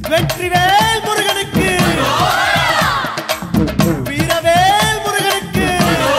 வெற்றிவேல் முருகனுக்கு வீரவேல் முருகனுக்கு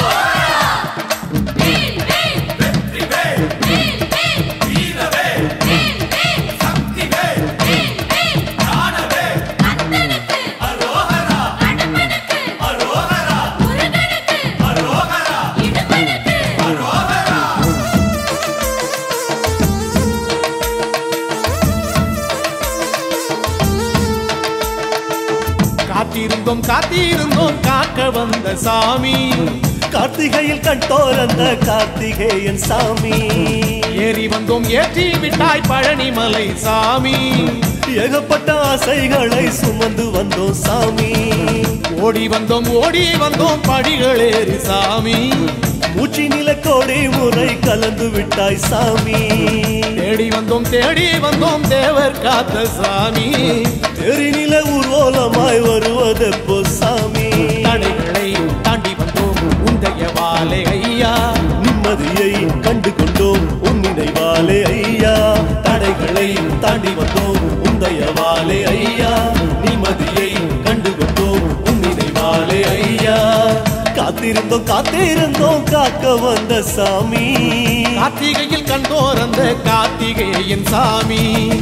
காத்திருந்தோம் காத்திருந்தோம் காக்க வந்த சாமி கார்த்திகையில் கண் தோறந்த கார்த்திகேயன் சாமி ஏறி வந்தோம் ஏற்றி விட்டாய் பழனிமலை சாமி ஏகப்பட்ட ஆசைகளை சுமந்து வந்தோம் சாமி ஓடி வந்தோம் ஓடி வந்தோம் படிகளேறி சாமி மூச்சி நிலக்கோடி முறை கலந்து விட்டாய் சாமி தேடி வந்தோம் தேடி வந்தோம் தேவர் காத்த சாமி தெரிநில ஊர்வலமாய் வருவதெப்போ சாமி தடைகளை தாண்டி வந்தோம் உந்தைய வாலை ஐயா நிம்மதியை கண்டு கொண்டோம் உன் நினைவாலே ஐயா தடைகளை தாண்டி வந்தோம் உந்தயவாலே ஐயா நிம்மதியை கண்டு கொண்டோம் உன் நினைவாலே ஐயா காத்திருந்தோம் காத்திருந்தோம் காக்க வந்த சாமி கார்த்திகையில் கண்டோர் அந்த கார்த்திகேயன் சாமி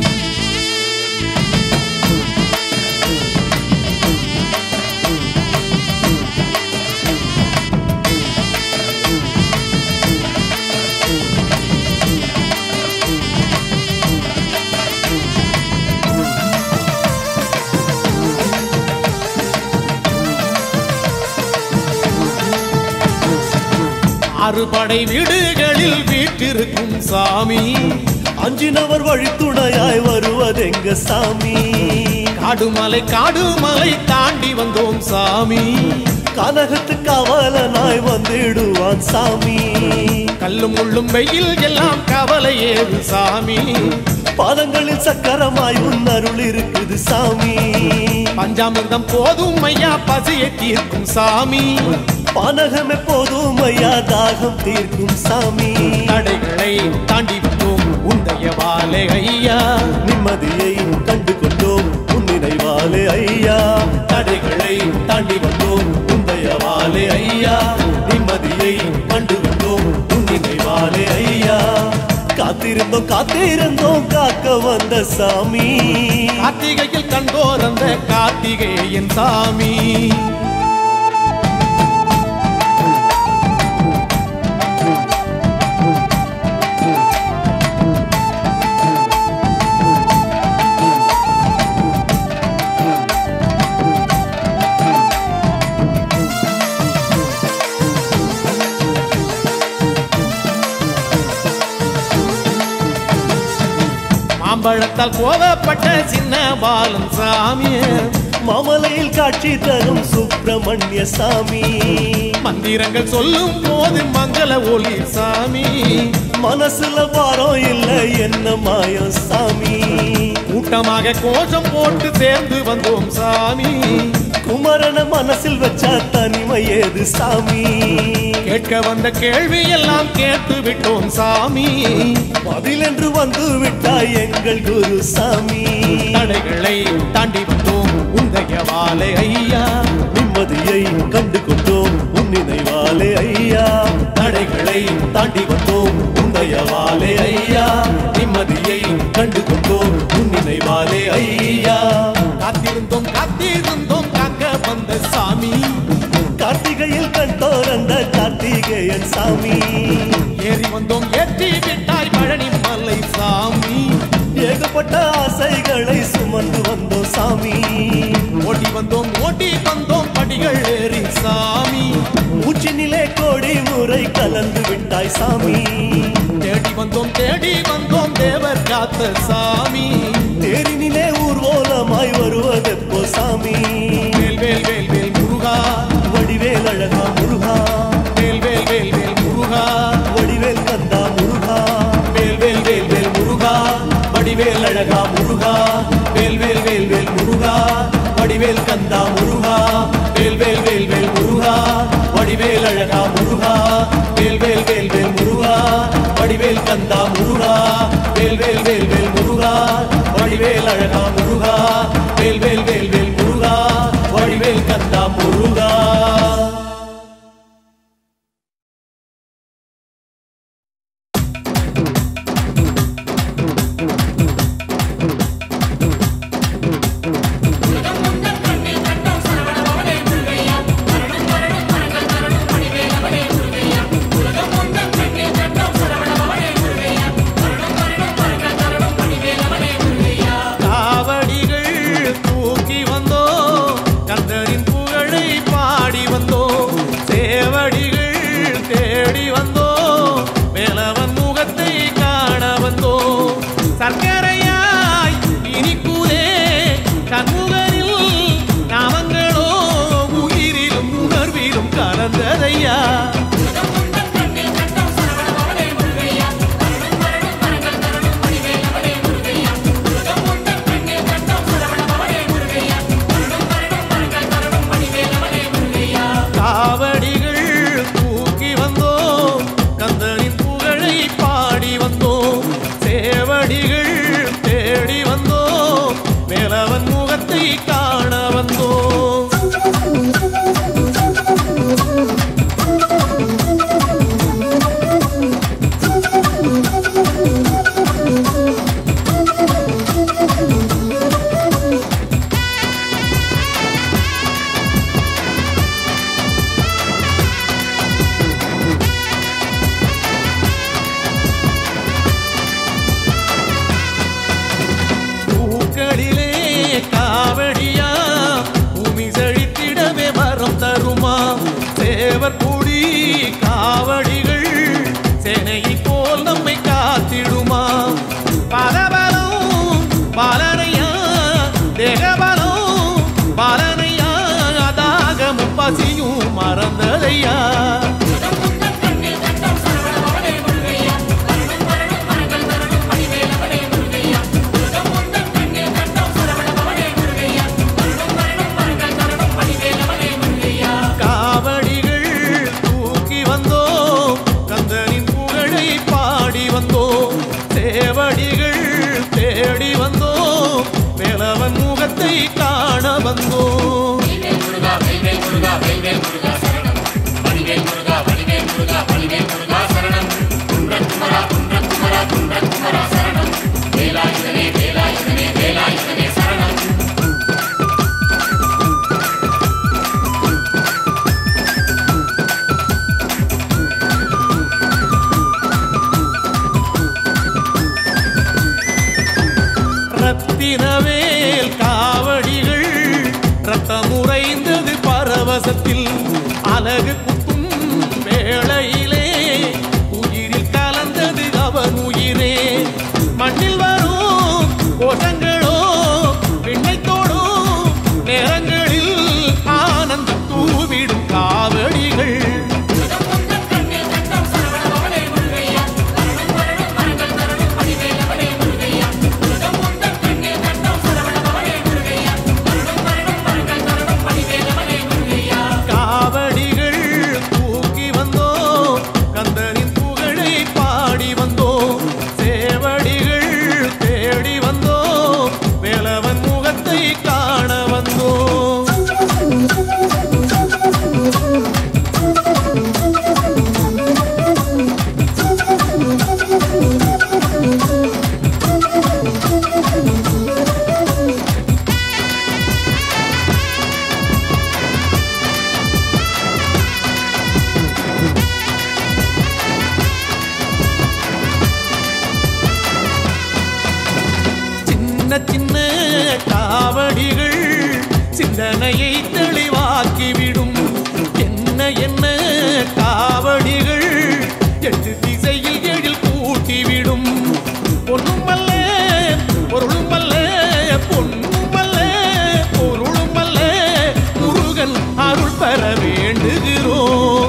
அறுபடை வீடுகளில் வீட்டிருக்கும் சாமி அஞ்சினவர் வழித்துணையாய் வருவதெங்க சாமி காடுமலை காடுமலை தாண்டி வந்தோம் சாமி கனகத்து கவலனாய் வந்திடுவான் சாமி கல்லும் முள்ளும் வெயில் எல்லாம் கவலை ஏது சாமி பாதங்களில் சக்கரமாய் உன் அருள் இருக்குது சாமி பஞ்சாமிர்தம் போதும் ஐயா பசியை தீர்க்கும் சாமி பானகம் எப்போதும் ஐயா தாகம் தீர்க்கும் சாமி தடைகளை தாண்டி வந்தோம் உந்தைய வாலை ஐயா நிம்மதியை கண்டு கொண்டோம் உன் நினைவாலே ஐயா தடைகளை தாண்டி வந்தோம் உந்தயவாலே ஐயா நிம்மதியை கண்டு கொண்டோம் உன் நினைவாலே ஐயா காத்திருந்தோம் காத்திருந்தோம் காக்க வந்த சாமி கார்த்திகையில் கண்டோர் அந்த கார்த்திகேயன் சாமி மாம்பழத்தால் கோவப்பட்ட சின்ன பாலன் சாமி மாமலையில் காட்சி தரும் சுப்பிரமணிய சாமி மந்திரங்கள் சொல்லும் போது மங்கள ஒளி சாமி மனசுல பாரம் இல்ல என்ன மாயம் சாமி கூட்டமாக கோஷம் போட்டு சேர்ந்து வந்தோம் சாமி குமரன மனசில் வச்சா தனிமை ஏது சாமி கேட்க வந்த கேள்வி எல்லாம் கேட்டு விட்டோம் சாமி பதில் என்று வந்து விட்டாய் எங்கள் குரு சாமி தடைகளை தாண்டி வந்தோம் உந்தைய வாலை ஐயா நிம்மதியை கண்டு கொண்டோம் உன் நினைவாலே ஐயா தடைகளை தாண்டி வந்தோம் உந்தயவாலே ஐயா நிம்மதியை கண்டு கொண்டோம் உன் நினைவாலே ஐயா காத்திருந்தோம் காத்திருந்தோம் காக்க வந்த சாமி கார்த்திகையில் கண் தோறந்த கார்த்திகேயன் சாமி ஏறி வந்தோம் ஏற்றி விட்டாய் பழனி மலை சாமி ஏகப்பட்ட ஆசைகளை சுமந்து வந்தோம் சாமி ஓட்டி வந்தோம் ஓட்டி வந்தோம் படிகள் ஏறி சாமி மூச்சினிலே கோடி முறை கலந்து விட்டாய் சாமி தேடி வந்தோம் தேடி வந்தோம் தேவர் காத்த சாமி தேரினிலே ஊர்வலமாய் வருவதெப்போ சாமி வேல் வேல் வேல் வேல் முருகா வடிவேல் அழகா முருகா வேல் வேல் வேல் வேல் முருகா வடிவேல் கந்தா முருகா வேல் வேல் வேல் வேல் முருகா வடிவேல் அழகா முருகா வேல் வேல் வேல் வேல் முருகா வடிவேல் கந்தா முருகா வேல் வேல் வேல் வேல் முருகா வடிவேல் அழகா முருகா வேல் வேல் வேல் வேல் முருகா வடிவேல் கந்தா முருகா வேல் வேல் வேல் வேல் முருகா வடிவேல் அழகா முருகா வேல் வேல் வேல் வேல் முருகா வடிவேல் கந்தா முருகா காவடிகள் தூக்கி வந்தோ கந்தரின் புகழை பாடி வந்தோ சேவடிகள் தேடி வந்தோ மேலவன் முகத்தை காண வந்தோ சர்க்கரையாய் இனிக்குதே கண்முகரில் நாமங்களோ உயிரிலும் உணர்விலும் கலந்ததையா காவடிகள் தூக்கி வந்தோம் கந்தனின் புகழை பாடி வந்தோம் சேவடிகள் தேடி வந்தோம் மேலவன் முகத்தை காண வந்தோம் பூக்களிலே காவடியா பூமி செழித்திடவே வரம் தருமா சேவர் குடி காவடிகள் சேனையை போல் நம்மை காத்திடுமா பலபலம் பாலனையா தேகபலம் பாலனையா தாகமும் பசியும் மறந்ததையா காவடிகள் தூக்கி வந்தோம் கந்தனின் புகழை பாடி வந்தோம் சேவடிகள் தேடி வந்தோம் மேலவன் முகத்தை காண வந்தோம் ரத்தினவேல் காவடிகள் ரத்தம் உறைந்தது பரவசத்தில் அழகு குத்தும் வேளையிலே உயிரில் கலந்தது அவன் உயிரே மண்ணில் வரும் கோஷங்களோ விண்ணை தோடும் நேரங்களில் ஆனந்தம் தூவிடும் காவடிகள் காவடிகள் தூக்கி வந்தோம் கந்தனின் புகழை பாடி வந்தோம் சேவடிகள் தேடி வந்தோம் வேலவன் முகத்தை காண வந்தோம் சின்ன சின்ன காவடிகள் சிந்தனையை தெளிவாக்கிவிடும் என்ன என்ன காவடிகள் எட்டு திசையில் எழில் கூட்டிவிடும் பொன்னும் அல்ல பொருளும் அல்ல பொன்னும் அல்ல பொருளும் அல்ல முருகன் அருள் பெற வேண்டுகிறோம்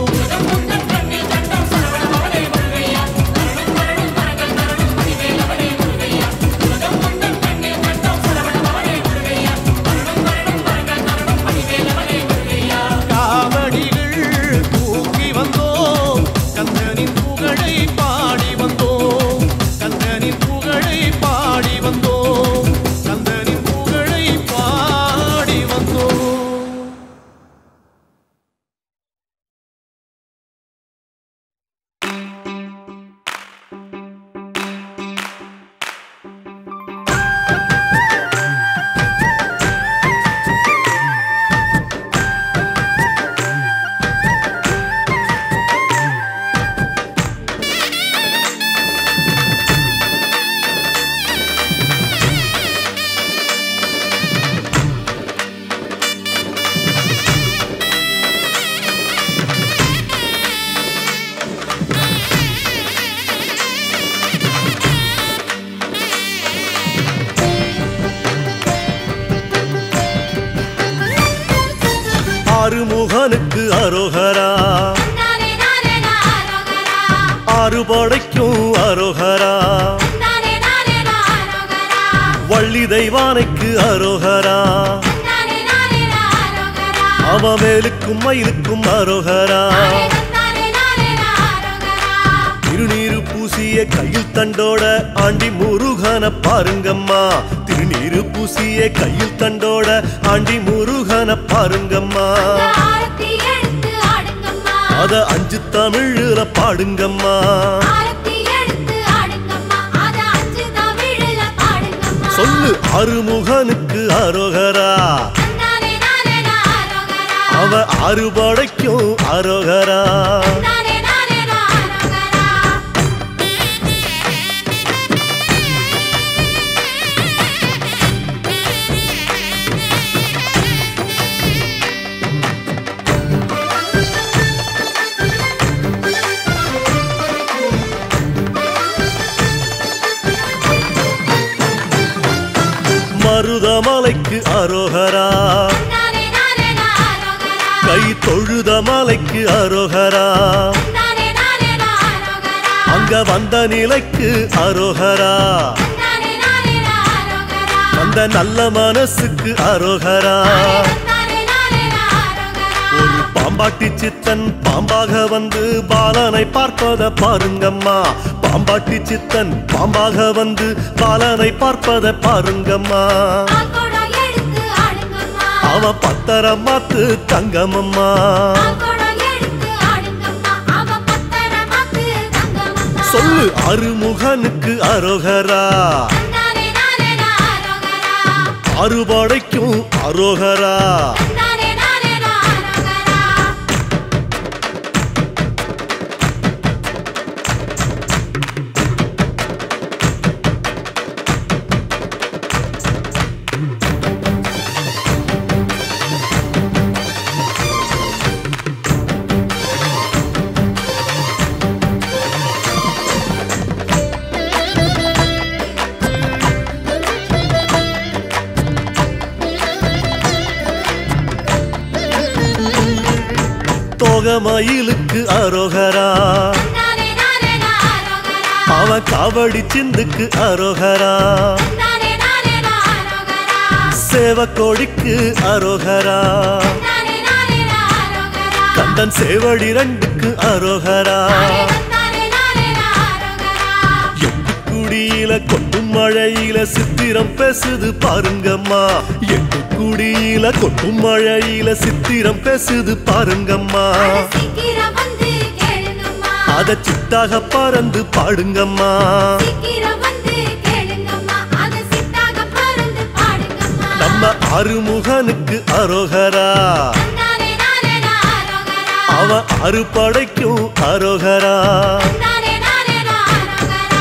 அருமுகனுக்கு அரோகரா நானே நானே நாரோகரா ஆறுபடைக்கும் அரோகரா நானே நானே நாரோகரா வள்ளி தெய்வானைக்கு அரோகரா நானே நானே நாரோகரா அவவேலுக்கும் மயிலுக்கும் அரோகரா நானே நானே நாரோகரா திருநீரு பூசிய கையில் தண்டோட ஆண்டி முருகன பாருங்கம்மா திருநீரு பூசிய கையில் தண்டோட ஆண்டி முருகன பாருங்கம்மா ஆரத்தி எடுத்து ஆடுங்கம்மா அத அஞ்சு தமிழ்ல பாடுங்கம்மா ஆரத்தி எடுத்து ஆடுங்கம்மா அத அஞ்சு தமிழ்ல பாடுங்கம்மா சொல்லு அருமுகனுக்கு அரோகரா நானே நானே நாரோகரா அவ அறுபடைக்கும் அரோகரா நானே நானே நாரோகரா மருதமலைக்கு அரோகரா நானே நானே நாரோகரா கை தொழுத மலைக்கு அரோகரா நானே நானே நாரோகரா அங்க வந்த நிலைக்கு அரோகரா நானே நானே நாரோகரா அந்த நல்ல மனசுக்கு அரோகரா நானே நானே நாரோகரா ஒரு பாம்பாட்டி சித்தன் பாம்பாக வந்து பாலனை பார்ப்பத பாருங்கம்மா பாம்பாட்டி சித்தன் பாம்பாக வந்து பாலனை பார்ப்பத பாருங்கம்மா ஆகோடம் எடுத்து ஆடுங்கம்மா அவன் பத்தரம் மாத்து தங்கமம்மா ஆகோடம் எடுத்து ஆடுங்கம்மா அவ பத்தரமாக்கு தங்கமம்மா சொல்லு அருமுகனுக்கு அரோகரா நானே நானே நாரோகரா அறுபடைக்கும் அரோகரா நானே நானே நாரோகரா தோகமயிலுக்கு அரோகரா நானே நானே நாரோகரா அவன் காவடி சிந்துக்கு அரோகரா நானே நானே நாரோகரா சேவக்கோடிக்கு அரோகரா நானே நானே நாரோகரா கந்தன் சேவடி ரெண்டுக்கு அரோகரா நானே நானே நாரோகரா எட்டு குடியில கொட்டும் மழையில சித்திரம் பேசுது பாருங்கம்மா எட்டு குடியில கொட்டும் மழையில சித்திரம் பேசுது பாருங்கம்மா அட சீக்கிரம் வந்து கேளுங்கம்மா அத சித்தாக பறந்து பாடுங்கம்மா சீக்கிரம் வந்து கேளுங்கம்மா அத சித்தாக பறந்து பாடுங்கம்மா நம்ம அருமுகனுக்கு அரோகரா நானே நானே நாரோகரா அவன் அறுபடைக்கும் அரோகரா நானே நானே நாரோகரா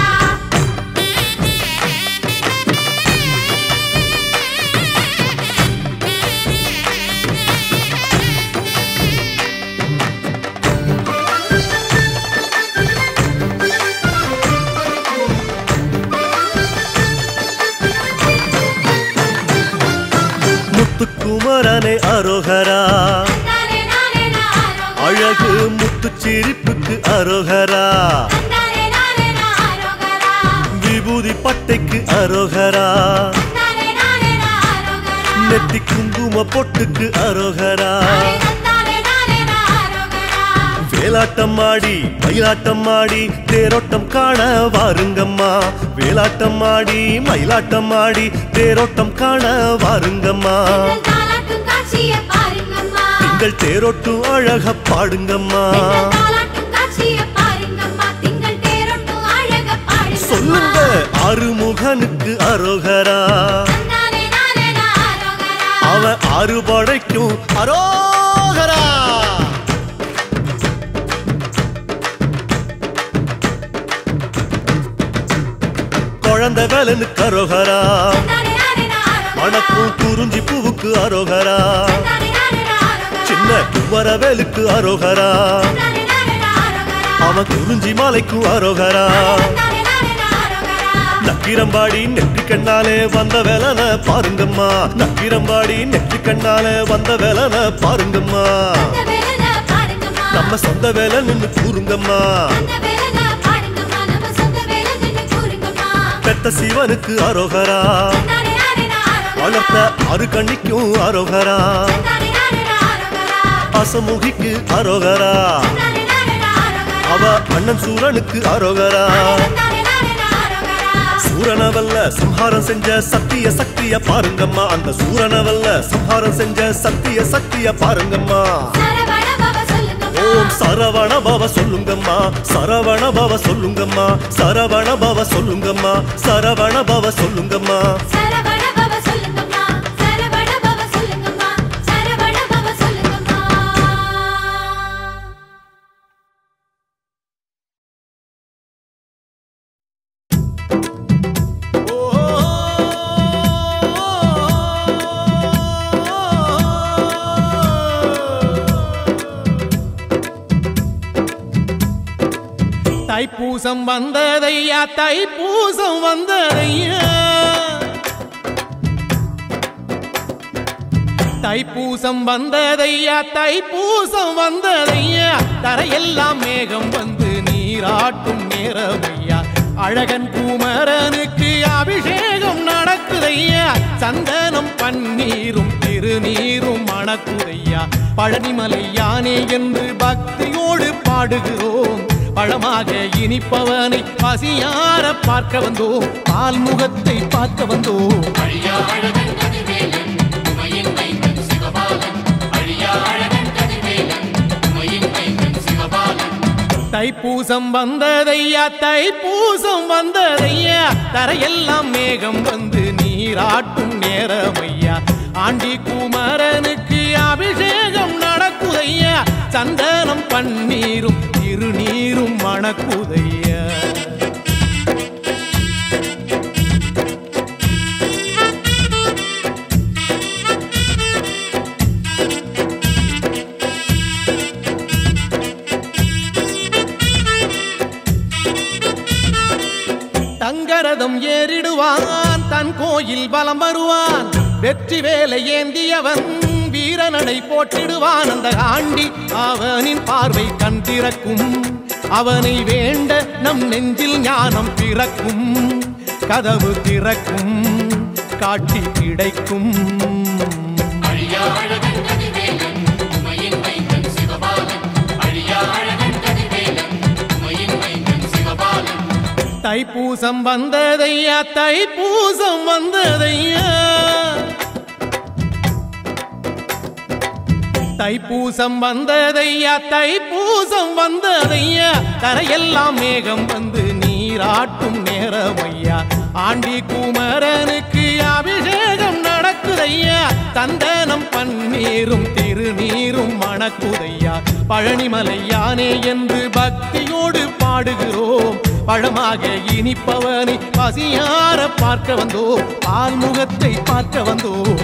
முத்துக்குமரனே அரோகரா நானே நானே நாரோகரா அழகு முத்து சிரிப்புக்கு அரோகரா நானே நானே நாரோகரா விபூதி பட்டைக்கு அரோகரா நானே நானே நாரோகரா நெத்தி குங்கும பொட்டுக்கு அரோகரா நானே நானே நாரோகரா வேலாட்டம் ஆடி மயிலாட்டம் ஆடி தேரோட்டம் காண வாருங்கம்மா வேலாட்டம் ஆடி மயிலாட்டம் ஆடி தேரோட்டம் காண வாருங்கம்மா எங்கள் தாலாட்டும் காட்சியை பாருங்கம்மா திங்கள் தேரோட்டும் அழக பாடுங்கம்மா எங்கள் தாலாட்டும் காட்சியை பாருங்கம்மா திங்கள் தேரோட்டும் அழக பாடுங்கம்மா சொல்லுங்க அருமுகனுக்கு அரோகரா நானே நானே நாரோகரா அவன் அறுபடைக்கும் அரோகரா குழந்தை வேலனுக்கு அரோகரா நானே நானே நாரோகரா மணக்கும் குறிஞ்சி பூவுக்கு அரோகரா நானே நானே நாரோகரா சின்ன குமரவேலுக்கு அரோகரா நானே நானே நாரோகரா அவன் குறிஞ்சி மாலைக்கும் அரோகரா நானே நானே நாரோகரா நக்கிரம்பாடி நெற்றி கண்ணாலே வந்த வேலன பாருங்கம்மா நக்கிரம்பாடி நெற்றி கண்ணாலே வந்த வேலன பாருங்கம்மா அந்த வேலன பாருங்கம்மா நம்ம சொந்த வேலை நின்னு கூறுங்கம்மா அந்த வேலன பாருங்கம்மா நம்ம சொந்த வேலை நின்னு கூறுங்கம்மா பெத்த சிவனுக்கு அரோகரா நானே நானே நாரோகரா வளர்த்த அரு கண்ணிக்கும் அரோகரா நானே நானே நாரோகரா அசமுகிக்கு அரோகரா நானே நானே நாரோகரா அவ அண்ணன் சூரனுக்கு அரோகரா நானே நானே நாரோகரா சூரனவல்ல சம்ஹாரம் செஞ்ச சத்திய சக்திய பாருங்கம்மா அந்த சூரனவல்ல சம்ஹாரம் செஞ்ச சத்திய சக்திய பாருங்கம்மா சரவண பவ சொல்லுங்கம்மா ஓம் சரவண பவ சொல்லுங்கம்மா சரவண பவ சொல்லுங்கம்மா சரவண பவ சொல்லுங்கம்மா சரவண பவ சொல்லுங்கம்மா சரவண பவ சொல்லுங்கம்மா சரவண பவ சொல்லுங்கம்மா சரவண பவ சொல்லுங்கம்மா தைப்பூசம் வந்ததையா தைப்பூசம் வந்ததையா தைப்பூசம் வந்ததையா தைப்பூசம் வந்ததையா தரையெல்லாம் மேகம் வந்து நீராட்டும் நேரமையா அழகன் குமரனுக்கு அபிஷேகம் நடக்குதையா சந்தனம் பன்னீரும் திருநீரும் மணக்குதையா பழனிமலை யானே என்று பக்தியோடு பாடுகிறோம் பழமாக இனிப்பவனை பசியார பார்க்க வந்தோம் பால்முகத்தை பார்க்க வந்தோம் தைப்பூசம் வந்ததையா தைப்பூசம் வந்ததையா தரையெல்லாம் மேகம் வந்து நீராட்டும் நேரமையா ஆண்டி குமரனுக்கு அபிஷேகம் நடக்குதையா சந்தனம் பன்னீரும் திருநீரும் மணக்குதையா தங்கரதம் ஏறிடுவான் தன் கோயில் பலம் வருவான் வெற்றி வேலை ஏந்தியவன் வீரநடை போட்டிடுவான் அந்த ஆண்டி அவனின் பார்வை கண் திறக்கும் அவனை வேண்ட நம் நெஞ்சில் ஞானம் பிறக்கும் கதவு திறக்கும் காட்சி கிடைக்கும் தைப்பூசம் வந்ததையா தைப்பூசம் வந்ததையா தைப்பூசம் வந்ததையா தைப்பூசம் வந்ததையா தரையெல்லாம் மேகம் வந்து நீராட்டும் நேரமையா ஆண்டி குமரனுக்கு அபிஷேகம் நடக்குதையா சந்தனம் பன்னீரும் திருநீரும் மணக்குதையா பழனிமலை யானே என்று பக்தியோடு பாடுகிறோம் பழமாக இனிப்பவனை பசியார பார்க்க வந்தோம் பால்முகத்தை பார்க்க வந்தோம்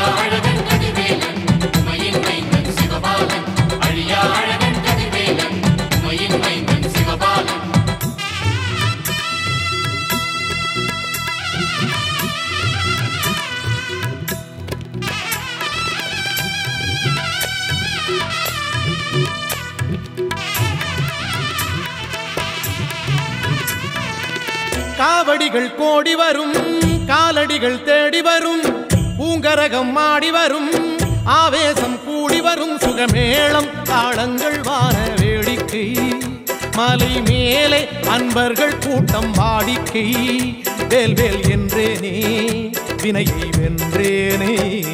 காவடிகள் கோடி வரும் காலடிகள் தேடி வரும் பூங்கரகம் ஆடி வரும் ஆவேசம் கூடி வரும் சுகமேளம் தாளங்கள் வான வேடிக்கை மலை மேலே அன்பர்கள் கூட்டம் வாடிக்கை வேல் வேல் என்றேனே வினையை வென்றேனே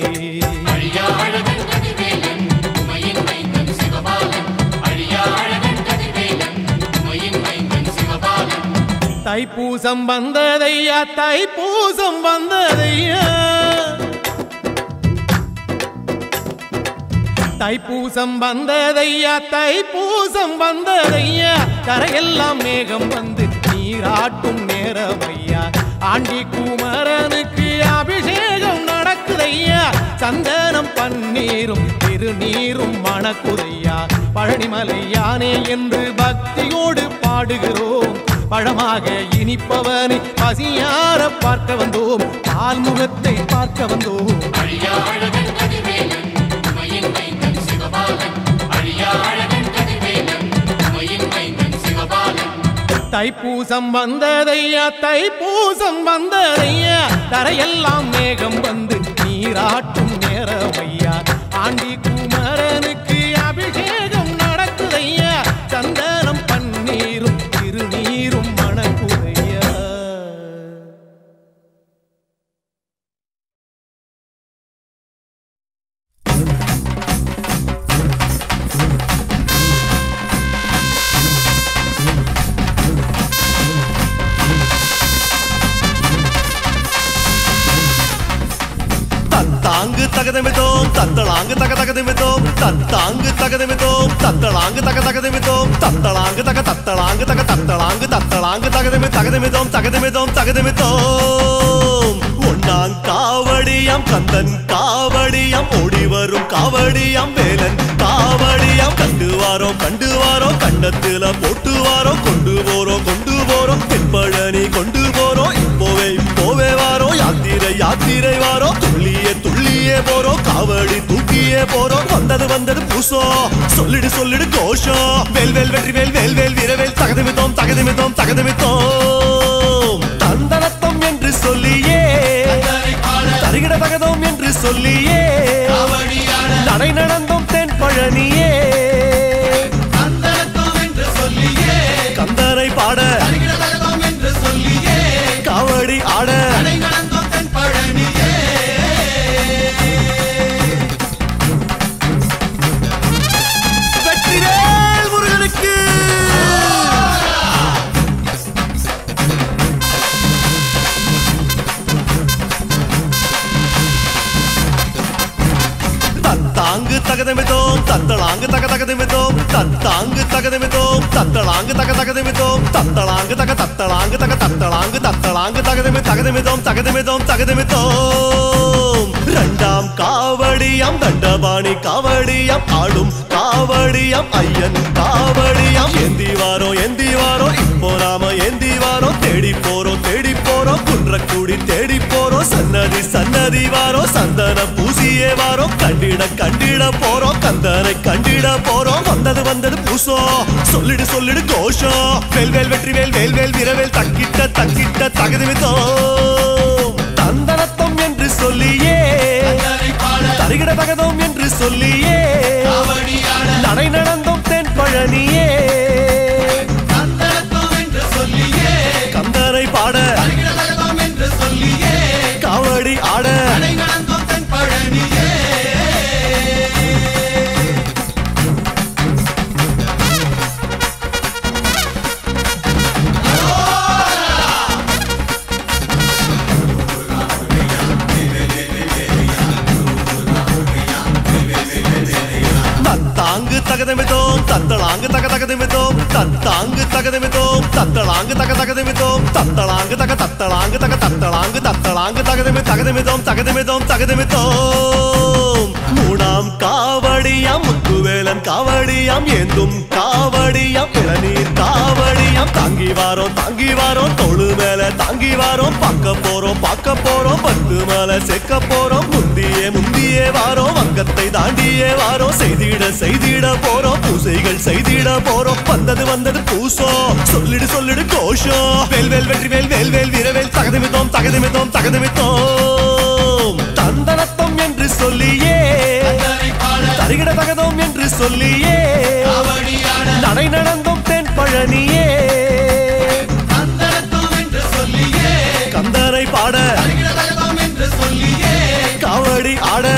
தைப்பூசம் வந்ததையா தைப்பூசம் வந்ததையா தைப்பூசம் வந்ததையா தைப்பூசம் வந்ததையா கரையெல்லாம் மேகம் வந்து நீராட்டும் நேரமையா ஆண்டி குமரனுக்கு அபிஷேகம் நடக்குதையா சந்தனம் பன்னீரும் திருநீரும் மணக்குதையா பழனிமலை யானே என்று பக்தியோடு பாடுகிறோம் பழமாக இனிப்பவனை பசியார பார்க்க வந்தோம் பால் முகத்தை பார்க்க வந்தோம் தைப்பூசம் வந்ததையா தைப்பூசம் வந்ததையா தரையெல்லாம் மேகம் வந்து நீராட்டும் நேரமையா ஆண்டி குமரனுக்கு அபிஷேகம் நடக்குதையா சந்தனம் பன்னீரும் திருநீரும் மணக்குதையா தத்தாங்கு தகதமிதோம் தத்தளாங்கு தக தகதமிதோம் தத்தாங்கு தகதமிதோம் தத்தளாங்கு தக தகதமிதோம் தத்தளாங்கு தக தத்தளாங்கு தக தத்தளாங்கு தத்தளாங்கு தகதமி தகதமிதோம் தகதமிதோம் தகதமிதோம் ஒன்னாங் காவடியாம் கந்தன் காவடியாம் ஓடி வரும் காவடியாம் வேலன் காவடியாம் கண்டு வாரோம் கண்டு வாரோம் கண்ணத்துல போட்டு வாரோம் கொண்டு போறோம் கொண்டு போறோம் தென்பழனி கொண்டு போறோம் இப்போவே இப்போவே வாரோம் யாத்திரை யாத்திரை வாரோம் துள்ளியே துள்ளியே போறோம் காவடி தூக்கியே போறோம் வந்தது வந்தது பூசோ சொல்லிடு சொல்லிடு கோஷம் வேல் வேல் வெற்றி வேல் வேல் வேல் வீரவேல் தகதமித்தோம் தகதமித்தோம் தகதமித்தோம் தந்தனத்தம் என்று சொல்லியே தருகிட தகதோம் என்று சொல்லியே நடை நடந்தோம் தென் பழனியே கந்தரை பாட காவடி ஆட வெற்றிவேல் முருகனுக்கு தத்தாங்கு தகதமிதோம் தத்தளாங்கு தக தகதமிதோம் தத்தாங்கு தகதமிதோம் தத்தளாங்கு தக தகதமிதோம் தத்தளாங்கு தக தத்தளாங்கு தக தத்தளாங்கு தத்தளாங்கு தகதமி தகதமிதோம் தகதமிதோம் தகதமிதோம் இரண்டாம் காவடியாம் தண்டபாணி காவடியாம் ஆடும் காவடியாம் ஐயன் காவடியாம் ஏந்தி வாரோ ஏந்தி வாரோ இப்போ நாம ஏந்தி வாரோ தேடி போறோம் தேடி போறோம் குன்றக்குடி தேடி போறோம் சன்னதி சன்னதி வாரோ சந்தன பூசியே வாரோ கண்டிட கண்டிட போறோம் கந்தனை கண்டிட போறோம் வந்தது வந்தது பூசோ சொல்லிடு சொல்லிடு கோஷம் வேல் வேல் வெற்றி வேல் வேல் வேல் வீரவேல் தக்கிட்ட தக்கிட்ட தகுதிமித்தோம் தந்தனத்தம் என்று சொல்லியே தருகிட தகதோம் என்று சொல்லியே நடை நடந்தோம் தென் பழனியே கந்தரை பாட காவடி ஆட தத்தாங்கு தகதமிதோம் தத்தளாங்கு தக தகதமிதோம் தத்தாங்கு தகதமிதோம் தத்தளாங்கு தக தகதமிதோம் தத்தளாங்கு தக தத்தளாங்கு தக தத்தளாங்கு தத்தளாங்கு தகதமி தகதமிதோம் தகதமிதோம் தகதமிதோம் மூணாம் காவடியாம் முத்துவேலன் காவடியாம் ஏந்தும் காவடியாம் இளநீர் காவடியாம் தாங்கி வாரோம் தாங்கி வாரோம் தொழு மேல தாங்கி வாரோம் பார்க்க போறோம் பார்க்க போறோம் பத்து மேல செக்க போறோம் முந்தியே முந்தியே வாரோம் வங்கத்தை தாண்டியே வாரோம் செய்திட செய்திட போறோம் பூசைகள் செய்திட போறோம் வந்தது வந்தது பூசோ சொல்லிடு சொல்லிடு கோஷம் வேல் வேல் வெற்றி வேல் வேல் வேல் வீரவேல் தகதமித்தோம் தகதமித்தோம் தகதமித்தோம் தந்தனத்தம் என்று சொல்லியே தருகிட தகதோம் என்று சொல்லியே நடை நடந்தோம் தென் பழனியே கந்தரை பாட காவடி ஆட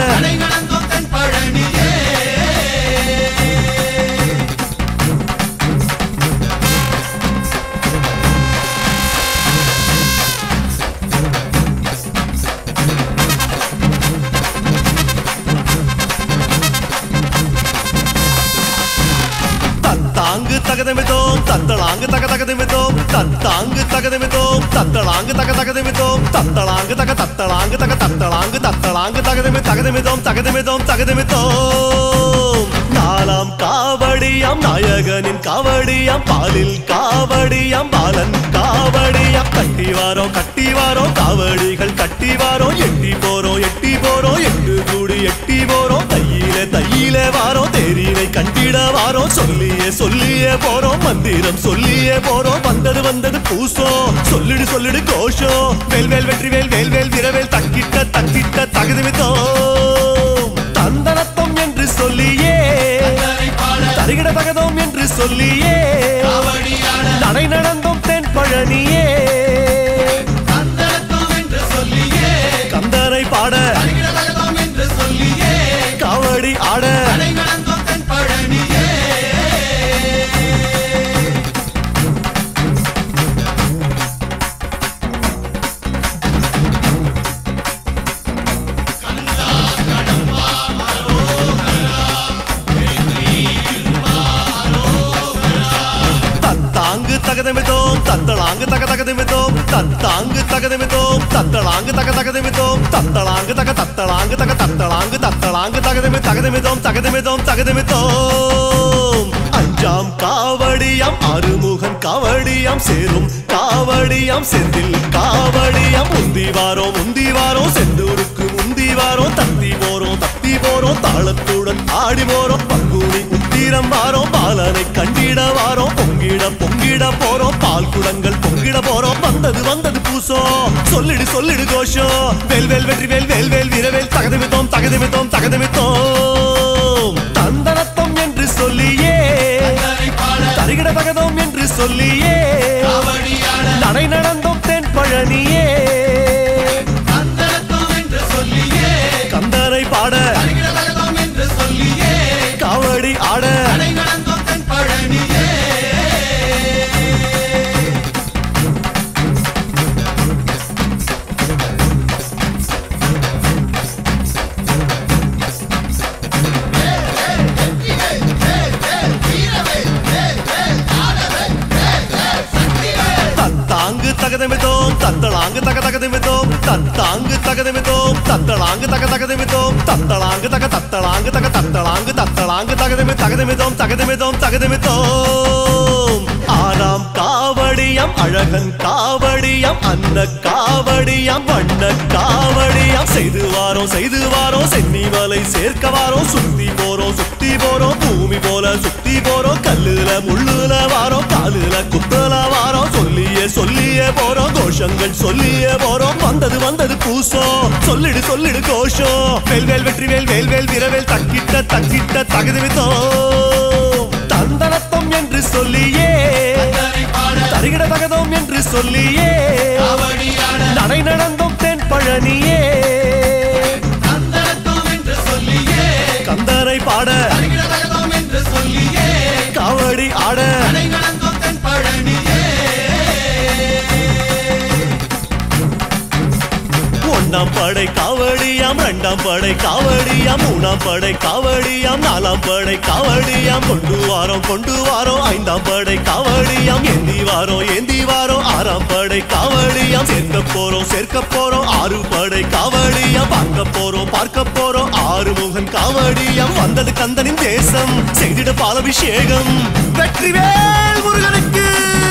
தத்தாங்கு தகதமிதோம் தத்தளாங்கு தக தகதமிதோம் தத்தாங்கு தகதமிதோம் தத்தளாங்கு தக தகதமிதோம் தத்தளாங்கு தக தத்தளாங்கு தக தத்தளாங்கு தத்தளாங்கு தகதமி தகதமிதோம் தகதமிதோம் தகதமிதோம் நாலாம் காவடியாம் நாயகனின் காவடியாம் பாலில் காவடியாம் பாலன் காவடியாம் கட்டி வாரோம் கட்டி வாரோம் காவடிகள் கட்டி வாரோம் எட்டி போறோம் எட்டி போறோம் எட்டு கூடி எட்டி போறோம் தையில தையில வாரோம் தேரினை கண்டிட வாரோம் சொல்லியே சொல்லியே போறோம் மந்திரம் சொல்லியே போறோம் வந்தது வந்தது பூசம் சொல்லிடு சொல்லிடு கோஷம் வேல் வேல் வெற்றி வேல் வேல் வேல் விரவேல் தக்கிட்ட தக்கிட்ட தகுதிமித்தோம் தந்தனத்தம் என்று சொல்லியே தருகிட தகதோம் என்று சொல்லியே நடை நடந்தோம் தென் பழனியே கந்தரை பாட காவடி ஆட தத்தாங்கு தகதமிதோம் தத்தளாங்கு தக தகதமிதோம் தத்தாங்கு தகதமிதோம் தத்தளாங்கு தக தகதமிதோம் தத்தளாங்கு தக தத்தளாங்கு தக தத்தளாங்கு தத்தளாங்கு தகதமி தகதமிதோம் தகதமிதோம் தகதமிதோம் அஞ்சாம் காவடியாம் அருமுகன் காவடியாம் சேரும் காவடியாம் செந்தில் காவடியாம் முந்தி வாரோம் முந்தி வாரோம் செந்தூருக்கு முந்தி வாரோம் தத்தி போறோம் தத்தி போறோம் தாளத்துடன் ஆடி போறோம் பங்குனி உத்திரம் வாரோம் பாலனை கண்டிட வாரோம் பொங்கிட பொங்கிட போறோம் பால் குடங்கள் பொங்கிட போறோம் வந்தது வந்தது பூசம் சொல்லிடு சொல்லிடு கோஷம் வேல் வேல் வெற்றி வேல் வேல் வேல் வீரவேல் தகதமித்தோம் தகதமித்தோம் தகதமித்தோம் தந்தனத்தம் என்று சொல்லியே தருகிட தகதோம் என்று சொல்லியே நடை நடந்தோம் தென் பழனியே கந்தரை பாட காவடி ஆட தத்தாங்கு தகதமிதோம் தத்தளாங்கு தக தகதமிதோம் தத்தாங்கு தகதமிதோம் தத்தளாங்கு தக தகதமிதோம் தத்தளாங்கு தக தத்தளாங்கு தக தத்தளாங்கு தத்தளாங்கு தகதமி தகதமிதோம் தகதமிதோம் தகதமிதோம் ஆறாம் காவடியாம் அழகன் காவடியாம் அன்ன காவடியாம் வண்ண காவடியாம் செய்து வாரோம் செய்து வாரோம் சென்னி மலை சேர்க்க வாரோம் சுத்தி போறோம் சுத்தி போறோம் பூமி போல சுத்தி போறோம் கல்லுல முள்ளுல வாரோம் காலுல குத்தல வாரோம் சொல்லியே சொல்லியே போறோம் கோஷங்கள் சொல்லியே போறோம் வந்தது வந்தது பூசம் சொல்லிடு சொல்லிடு கோஷம் வேல் வேல் வெற்றி வேல் வேல் வேல் விரவேல் தக்கிட்ட தக்கிட்ட தகுதிமித்தோம் தந்தனத்தம் என்று சொல்லியே தருகிட தகதோம் என்று சொல்லியே நடை நடந்தோம் தென் பழனியே கந்தரை பாட காவடி ஆட ஒன்னாம் படை காவடியாம் ரெண்டாம் படை காவடியாம் மூணாம் படை காவடியாம் நாலாம் படை காவடியாம் கொண்டு வாரோம் கொண்டு வாரோம் ஐந்தாம் படை காவடியாம் ஏந்தி வாரோம் ஏந்தி வாரோம் ஆறாம் படை காவடியாம் சேர்க்க போறோம் சேர்க்க போறோம் ஆறு படை காவடியாம் பார்க்க போறோம் பார்க்க போறோம் ஆறு முகன் காவடியாம் வந்தது கந்தனின் தேசம் செய்திட பாலபிஷேகம் வெற்றிவேல் முருகனுக்கு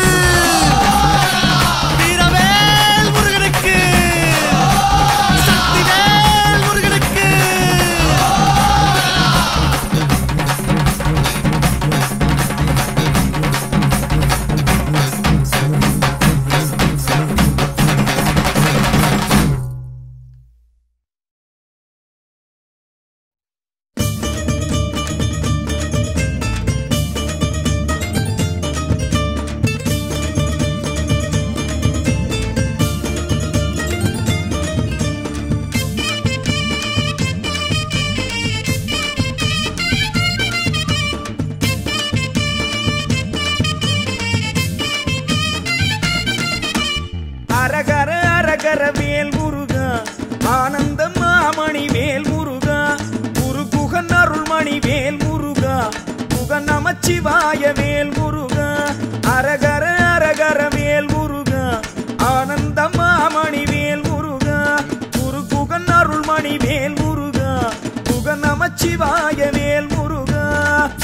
வீரவேல் முருகனுக்கு சக்திவேல் முருகனுக்கு அரகர அரகர வேல் முருகா ஆனந்த மாமணி வேல் முருகா குரு குகன் அருள்மணி வேல் முருகா குகன் நமச்சிவாய வேல் முருகா அரகர அரகர வேல் முருகா ஆனந்த மாமணி வேல் முருகா குரு குகன் அருள்மணி வேல் முருகா குகன் நமச்சிவாய வேல் முருகா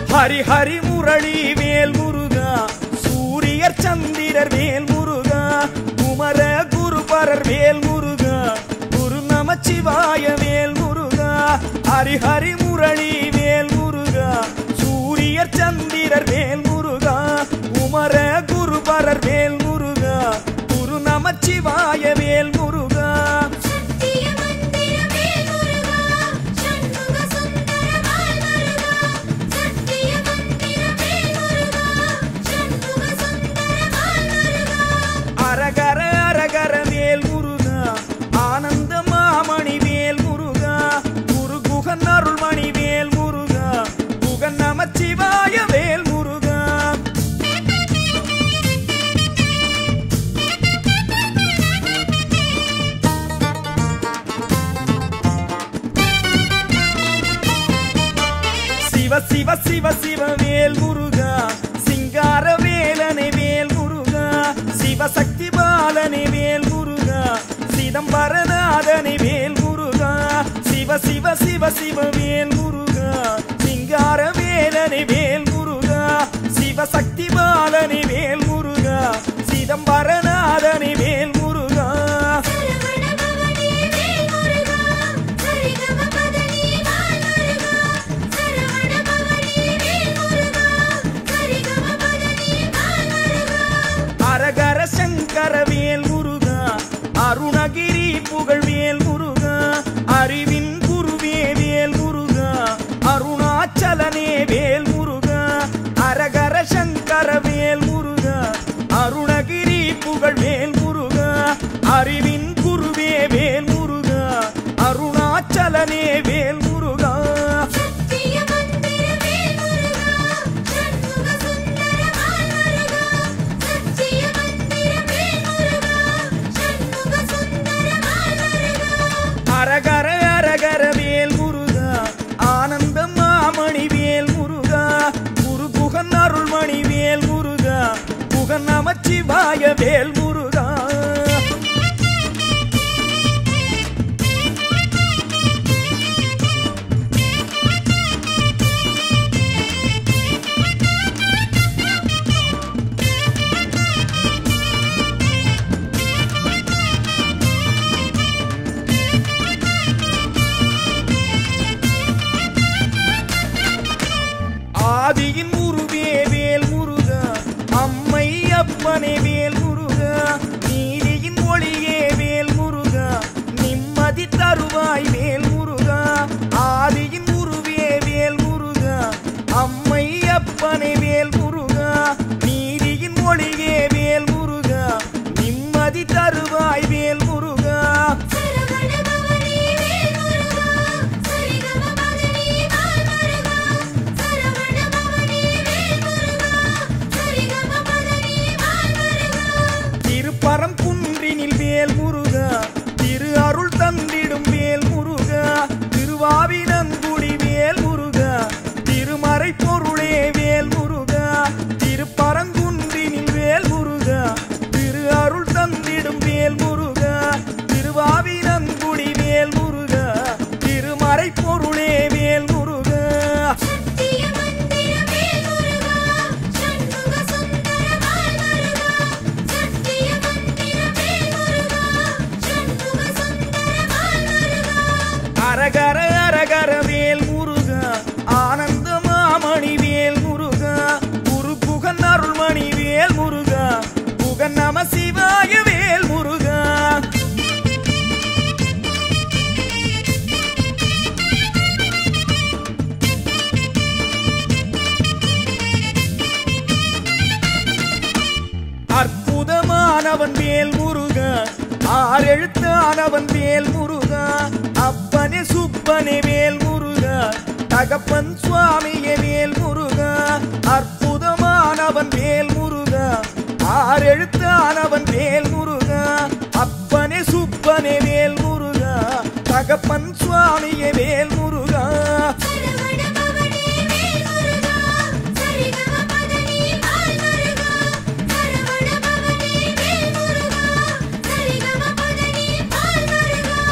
ஹரி ஹரி முரளி வேல் முருகா சூரியர் சந்திரர் வேல் முருகா குமர குருபரர் வேல் முருகா குரு நமச்சிவாய வேல் முருகா ஹரி ஹரி முரளி வேல் முருகா சூரியர் சந்திரர் வேல் முருகா குமர குருபரர் வேல் முருகா குரு நமச்சிவாய வேல் முருகா சத்திய மந்திர வேல் முருகா சண்முக சுந்தர வால் முருகா சத்திய மந்திர வேல் முருகா சண்முக சுந்தர வால் முருகா அரகர அரகர வேல் முருகா ஆனந்த மாமணி வேல் முருகா குரு குகன் அருள்மணி வேல் முருகா குகன் நமச்சிவாய வேல் முருகா சிவ சிவ சிவ சிவ வேல் முருகா சிங்கார வேலனை வேல் முருகா சிவசக்தி பாலனை வேல் முருகா சிதம்பரநாதனை வேல் முருகா சிவ சிவ சிவ சிவ வேல் முருகா சிங்கார வேலனை வேல் முருகா சிவசக்தி பாலனை வேல் முருகா சிதம்பரநாதனை வேல் முருகா சரவண பவனி வேல் முருகா சரிகம பதனி வால் முருகா சரவண பவனி வேல் முருகா சரிகம பதனி வால் முருகா அரகர சங்கர வேல் முருகா அருணகிரி புகழ் வேல் முருகா அறிவின் குருவே வேல் முருகா அருணாச்சலனே வேல் முருகா அரகர சங்கர வேல் முருகா அருணகிரி புகழ் வேல் முருகா அறிவின் குருவே வேல் முருகா அருணாச்சலனே வேல் முருகா சத்திய மந்திர வேல் முருகா சண்முக சுந்தர வால் முருகா சத்திய மந்திர வேல் முருகா சண்முக சுந்தர வால் முருகா அரகர அரகர வேல் முருகா ஆனந்த மாமணி வேல் முருகா குரு குகன் அருள்மணி வேல் முருகா குகன் நமச்சிவாய வேல் முருகா ஆதியின் உருவே வேல் முருகா அம்மை அப்பனே வேல் முருகா நீதியின் ஒளியே வேல் முருகா நிம்மதி தருவாய் வேல் முருகா ஆதியின் உருவே வேல் முருகா அம்மை அப்பனே வேல் முருகா நீதியின் ஒளியே வேல் முருகா நிம்மதி தருவாய் வேல் முருகா சரவண பவனி வேல் முருகா சரிகம பதனி வால் முருகா சரவண பவனி வேல் முருகா சரிகம பதனி வால் முருகா திருப்பரம் குன்றினில் வேல் முருகா திரு அருள் தந்திடும் வேல் முருகா திருவாவினங்குடி வேல் முருகா திருமறை பொருளே வேல் முருகா திருப்பரங்குன்றினில் வேல் முருகா திரு அருள் தந்திடும் வேல் முருகா திருவாவினங்குடி வேல் முருகா திருமறை பொருளே வேல் முருகா சத்திய மந்திர வேல் முருகா சண்முக சுந்தர வால் முருகா சத்திய மந்திர வேல் முருகா சண்முக சுந்தர வால் முருகா அரகர அரகர வேல் முருகா ஆனந்த மாமணி வேல் முருகா குரு குகன் அருள்மணி வேல் முருகா குகன் நம சிவாய வேல் முருகா அற்புதமானவன் வேல் முருகா ஆறெழுத்தானவன் வேல் முருகா அப்பனே சுப்பனே வேல் முருகா தகப்பன் சுவாமியே வேல் முருகா அற்புதமானவன் வேல் முருகா ஆறெழுத்தானவன் வேல் முருகா அப்பனே சுப்பனே வேல் முருகா தகப்பன் சுவாமியே வேல் முருகா சரவண பவனி வேல் முருகா சரிகம பதனி வால் முருகா சரவண பவனி வேல் முருகா சரிகம பதனி வால் முருகா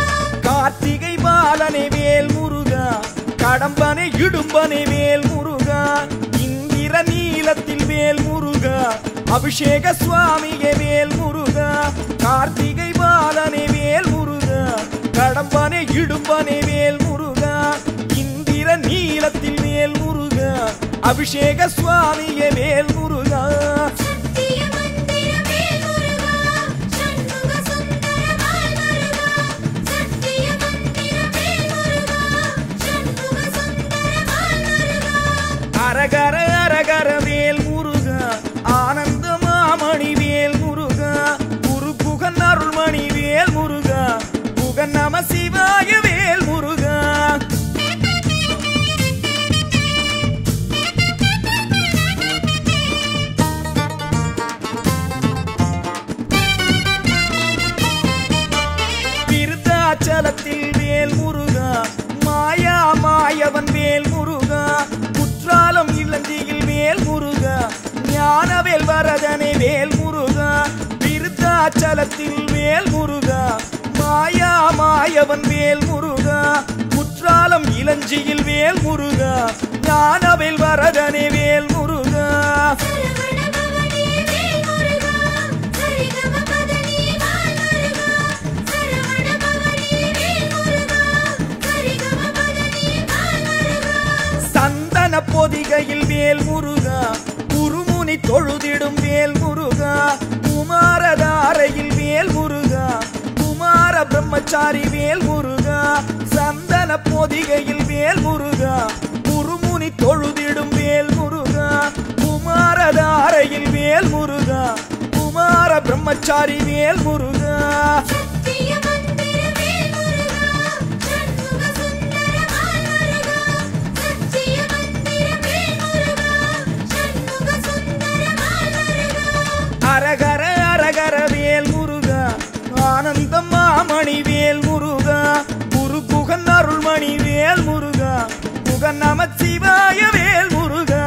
கார்த்திகை பாலனை வேல் முருகா கடம்பனை இடும்பனை வேல் முருகா அபிஷேக சுவாமியே வேல் முருகா கார்த்திகை பாலனே வேல் முருகா கடம்பனே இடும்பனே வேல் முருகா இந்திர நீலத்தில் வேல் முருகா அபிஷேக சுவாமியே வேல் முருகா சத்திய மந்திர வேல் முருகா சண்முக சுந்தர மால் முருகா சத்திய மந்திர வேல் முருகா சண்முக சுந்தர மால் முருகா அரகர அரகர வேல் முருகா ஆனந்த மாமணி வேல் முருகா குரு புகன் அருள்மணி வேல் முருகா புகன் நம சிவாய வேல் முருகா விருத்தாச்சலத்தில் வேல் முருகா மாயா மாயவன் வேல் முருகா குற்றாலம் இளஞ்சியில் வேல் முருகா ஞானவேல் வரதனை வேல் முருகா விருத்தாச்சலத்தில் வேல் முருகா மாயா மாயவன் வேல் முருகா குற்றாலம் இளஞ்சியில் வேல் முருகா ஞானவேல் வரதனை வேல் முருகா சரவண பவனி வேல் முருகா சரிகம பதனி மால் முருகா சரவண பவனி வேல் முருகா சரிகம பதனி மால் முருகா சந்தன பொதிகையில் வேல் முருகா குருமுனி தொழுதிடும் வேல் முருகா குமாரதாரையில் வேல் முருகா குமார பிரம்மச்சாரி வேல் முருகா சந்தன பொதிகையில் வேல் முருகா குருமுனி தொழுதிடும் வேல் முருகா குமாரதாரையில் வேல் முருகா குமார பிரம்மச்சாரி வேல் முருகா சத்திய மந்திர வேல் முருகா சண்முக சுந்தர மால் முருகா சத்திய மந்திர வேல் முருகா சண்முக சுந்தர மால் முருகா அரகர அரகர வேல் முருகா ஆனந்தம் மாமணி வேல் முருகா குரு குகன் அருள்மணி வேல் முருகா குகன் நமச்சிவாய வேல் முருகா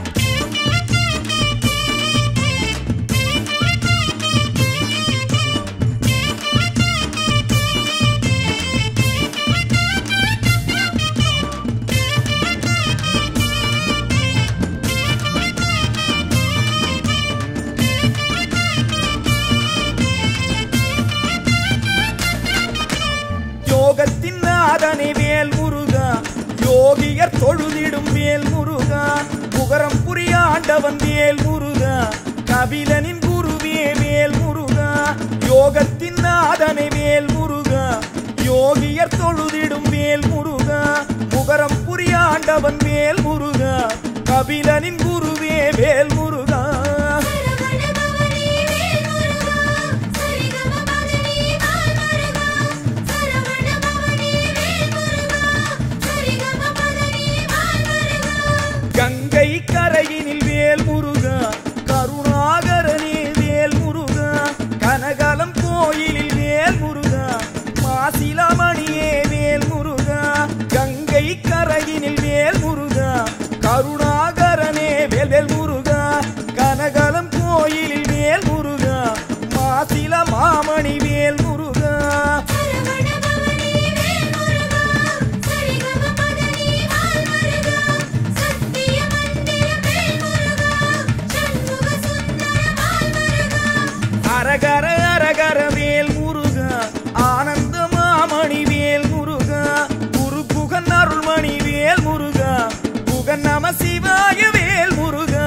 யோகத்தின் நாதனை வேல் முருகா யோகியர் தொழுதிடும் வேல் முருகா புகரம் புரியாண்டவன் வேல் முருகா கபிலனின் குருவே வேல் முருகா யோகத்தின் நாதனை வேல் முருகா யோகியர் தொழுதிடும் வேல் முருகா புகரம் புரியாண்டவன் வேல் முருகா கபிலனின் குருவே வேல் முருகா சரவண பவனி வேல் முருகா சரிகம பதனி மால் முருகா சரவண பவனி வேல் முருகா சரிகம பதனி மால் முருகா கங்கை கரையினில் வேல் முருகா கருணாகரனே வேல் முருகா கனகலம் கோயிலில் வேல் முருகா மாசிலாமணியே வேல் முருகா கங்கை கரையினில் வேல் முருகா கருணாகரனே வேல் வேல் முருகா கனகலம் கோயிலில் வேல் முருகா மாசில மாமணி வேல் முருகா சரவண பவனி வேல் முருகா சரிகம பதனி மால் முருகா சத்திய மந்திர வேல் முருகா சண்முக சுந்தர மால் முருகா அரகர அரகர வேல் முருகா ஆனந்த மாமணி வேல் முருகா குரு புகன் அருள்மணி வேல் முருகா புகன் நம சிவாய வேல் முருகா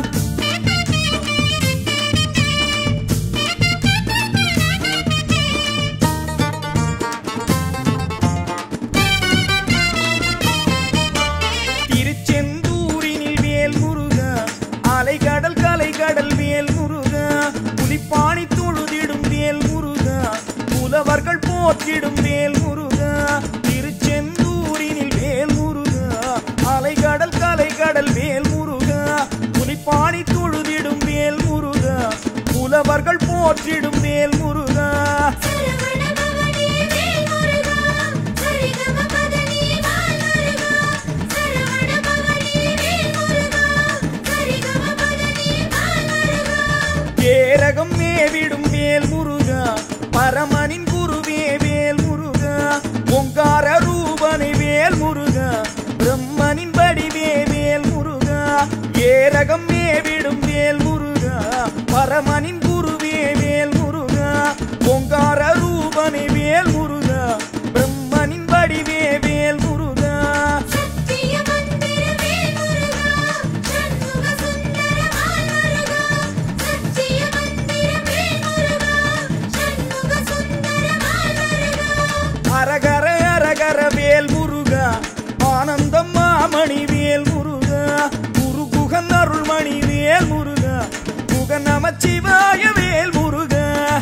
திருச்செந்தூரினில் வேல் முருகா அலைகடல் கலைகடல் வேல் முருகா புலிப்பாணி தொழுதிடும் வேல் முருகா புலவர்கள் போற்றிடும் வேல் முருகா திருச்செந்தூரினில் வேல் முருகா அலைகடல் கலைகடல் வேல் முருகா புலிப்பாணி தொழுதிடும் வேல் முருகா புலவர்கள் போற்றிடும் வேல் முருகா சரவண பவனி வேல் முருகா சரிகம பதனி மால் முருகா சரவண பவனி வேல் முருகா சரிகம பதனி மால் முருகா கேரகம் மேவிடும் வேல் முருகா பரமனின் குருவே வேல் முருகா ஓங்கார ரூபனை வேல் முருகா பிரம்மனின் வடிவே வேல் முருகா ஏரகம் மேவிடும் வேல் முருகா பரமனின் குருவே வேல் முருகா பொங்கார ரூபனே வேல் முருகா பிரம்மனின் வடிவே வேல் முருகா சத்திய மந்திர வேல் முருகா சண்முக சுந்தர மால் முருகா சத்திய மந்திர வேல் முருகா சண்முக சுந்தர மால் முருகா அரகர அரகர வேல் முருகா ஆனந்தம் மாமணி வேல் முருகா குரு குகன் அருள்மணி வேல் முருகா குக நமச்சிவாய வேல் முருகா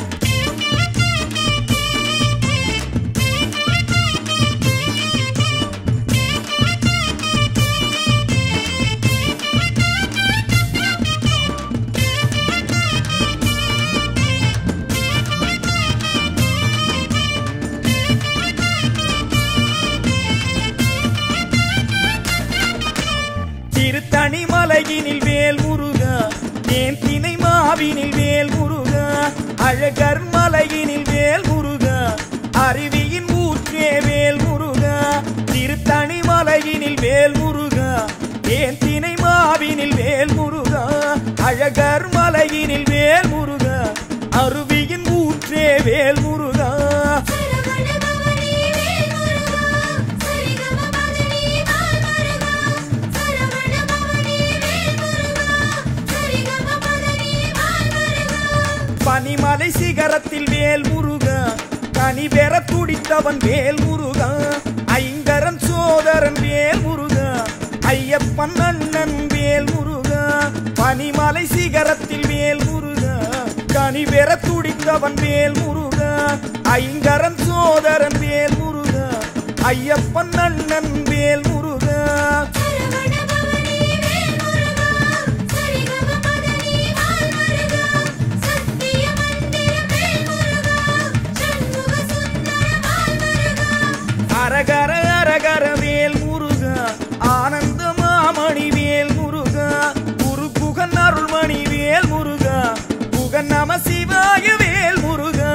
திருத்தணி மலையினில் வேல் முருகா தேன் திணை மாவினில் வேல் முருகா அழகர் மலையினில் வேல் முருகா அருவியின் ஊற்றே வேல் முருகா திருத்தணி மலையினில் வேல் முருகா தேன் திணை மாவினில் வேல் முருகா அழகர் மலையினில் வேல் முருகா அருவியின் ஊற்றே வேல் முருகா சரவண பவனி வேல் முருகா சரிகம பதனி மால் முருகா சரவண பவனி வேல் முருகா சரிகம பதனி மால் முருகா பனிமலை சிகரத்தில் வேல் முருகா கனி பெற துடித்தவன் வேல் முருகா ஐங்கரன் சோதரன் வேல் முருகா ஐயப்பன் அண்ணன் வேல் முருகா பனிமலை சிகரத்தில் வேல் முருகா கனி பெற துடித்தவன் வேல் முருகா ஐங்கரன் சோதரன் வேல் முருகா ஐயப்பன் அண்ணன் வேல் முருகா சரவண பவனி வேல் முருகா சரிகம பதனி மால் முருகா சத்திய மந்திர வேல் முருகா சண்முக சுந்தர மால் முருகா அரகர அரகர வேல் முருகா ஆனந்த மாமணி வேல் முருகா குரு குகன் அருள்மணி வேல் முருகா குகன் நம சிவாய வேல் முருகா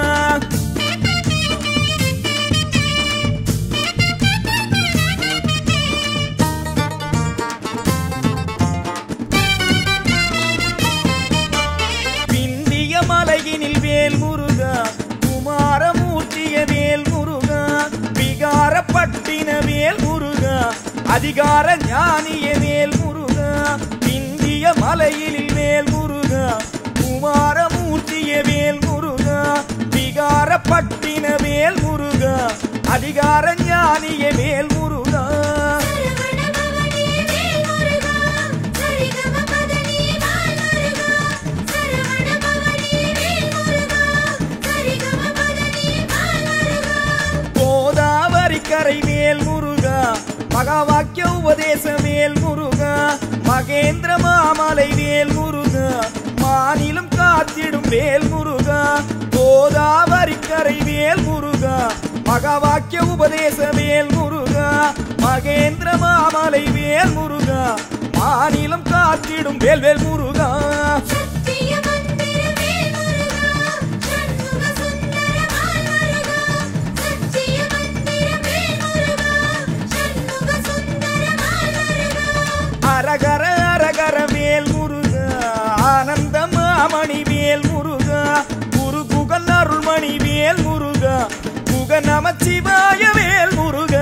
பிந்திய மலையினில் வேல் முருகா குமாரமூர்த்திய வேல் முருகா விகாரப்பட்டின வேல் முருகா அதிகார ஞானிய வேல் முருகா பிந்திய மலையினில் வேல் முருகா குமாரமூர்த்திய வேல் முருகா விகாரப்பட்டின வேல் முருகா அதிகார ஞானிய வேல் முருகா சரவண பவனி வேல் முருகா சரிகம பதனி மால் முருகா சரவண பவனி வேல் முருகா சரிகம பதனி மால் முருகா கோதாவரி கரை மேல் முருகா மகாவாக்கிய உபதேச மேல் முருகா மகேந்திர மாமலை வேல் முருகா மாநிலம் காத்திடும் வேல் முருகா கோதாவரி கரை வேல் முருகா மகாவாக்கிய உபதேச வேல் முருகா மகேந்திர மாமலை வேல் முருகா மாநிலம் காத்திடும் வேல் வேல் முருகா சத்திய மந்திர வேல் முருகா சண்முக சுந்தர மால் முருகா சத்திய மந்திர வேல் முருகா சண்முக சுந்தர மால் முருகா அரகர அரகர வேல் முருகா ஆனந்த மாமணி வேல் முருகா குரு குகன் அருள்மணி வேல் முருகா குக நமச்சிவாய வேல் முருகா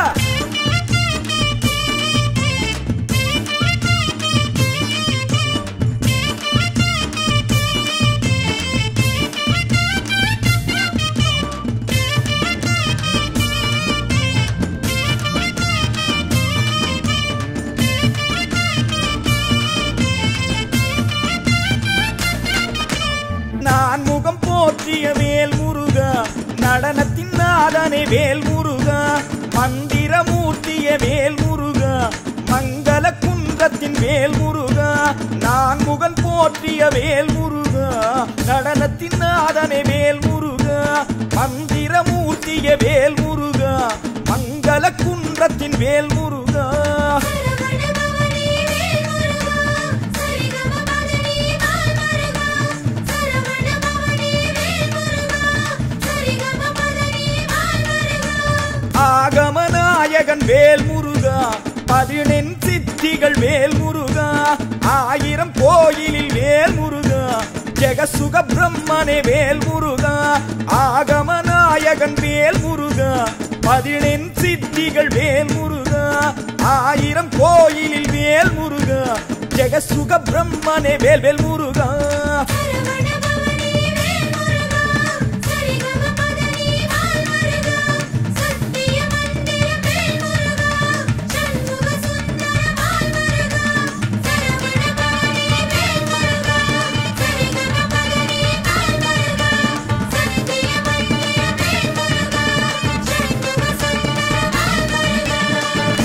நான் முகம் போற்றிய வேல் முருகா நடனத்தின் நாதனே வேல் முருகா மந்திரமூர்த்திய வேல் முருகா மங்கள குன்றத்தின் வேல் முருகா நான் முகன் போற்றிய வேல் முருகா நடனத்தின் நாதனே வேல் முருகா மந்திரமூர்த்திய வேல் முருகா மங்கள குன்றத்தின் வேல் முருகா சரவண பவனி வேல் முருகா சரிகம பதனி மால் முருகா சரவண பவனி வேல் முருகா சரிகம பதனி மால் முருகா ஆகமநாயகன் வேல் முருகா பதினெண் சித்திகள் வேல் முருகா ஆயிரம் கோயிலில் வேல் முருகா ஜெக ஜெகசுக பிரம்மனே வேல் முருகா ஆகம நாயகன் வேல் முருகா பதினெண் சித்திகள் வேல் முருகா ஆயிரம் கோயிலில் வேல் முருகா ஜெகசுக பிரம்மனே வேல் வேல் முருகா சரவண பவனி வேல் முருகா சரிகம பதனி வால் முருகா சத்திய மந்திர வேல் முருகா சண்முக சுந்தர வால் முருகா சரவண பவனி வேல் முருகா சரிகம பதனி வால் முருகா சத்திய மந்திர வேல் முருகா சண்முக சுந்தர வால் முருகா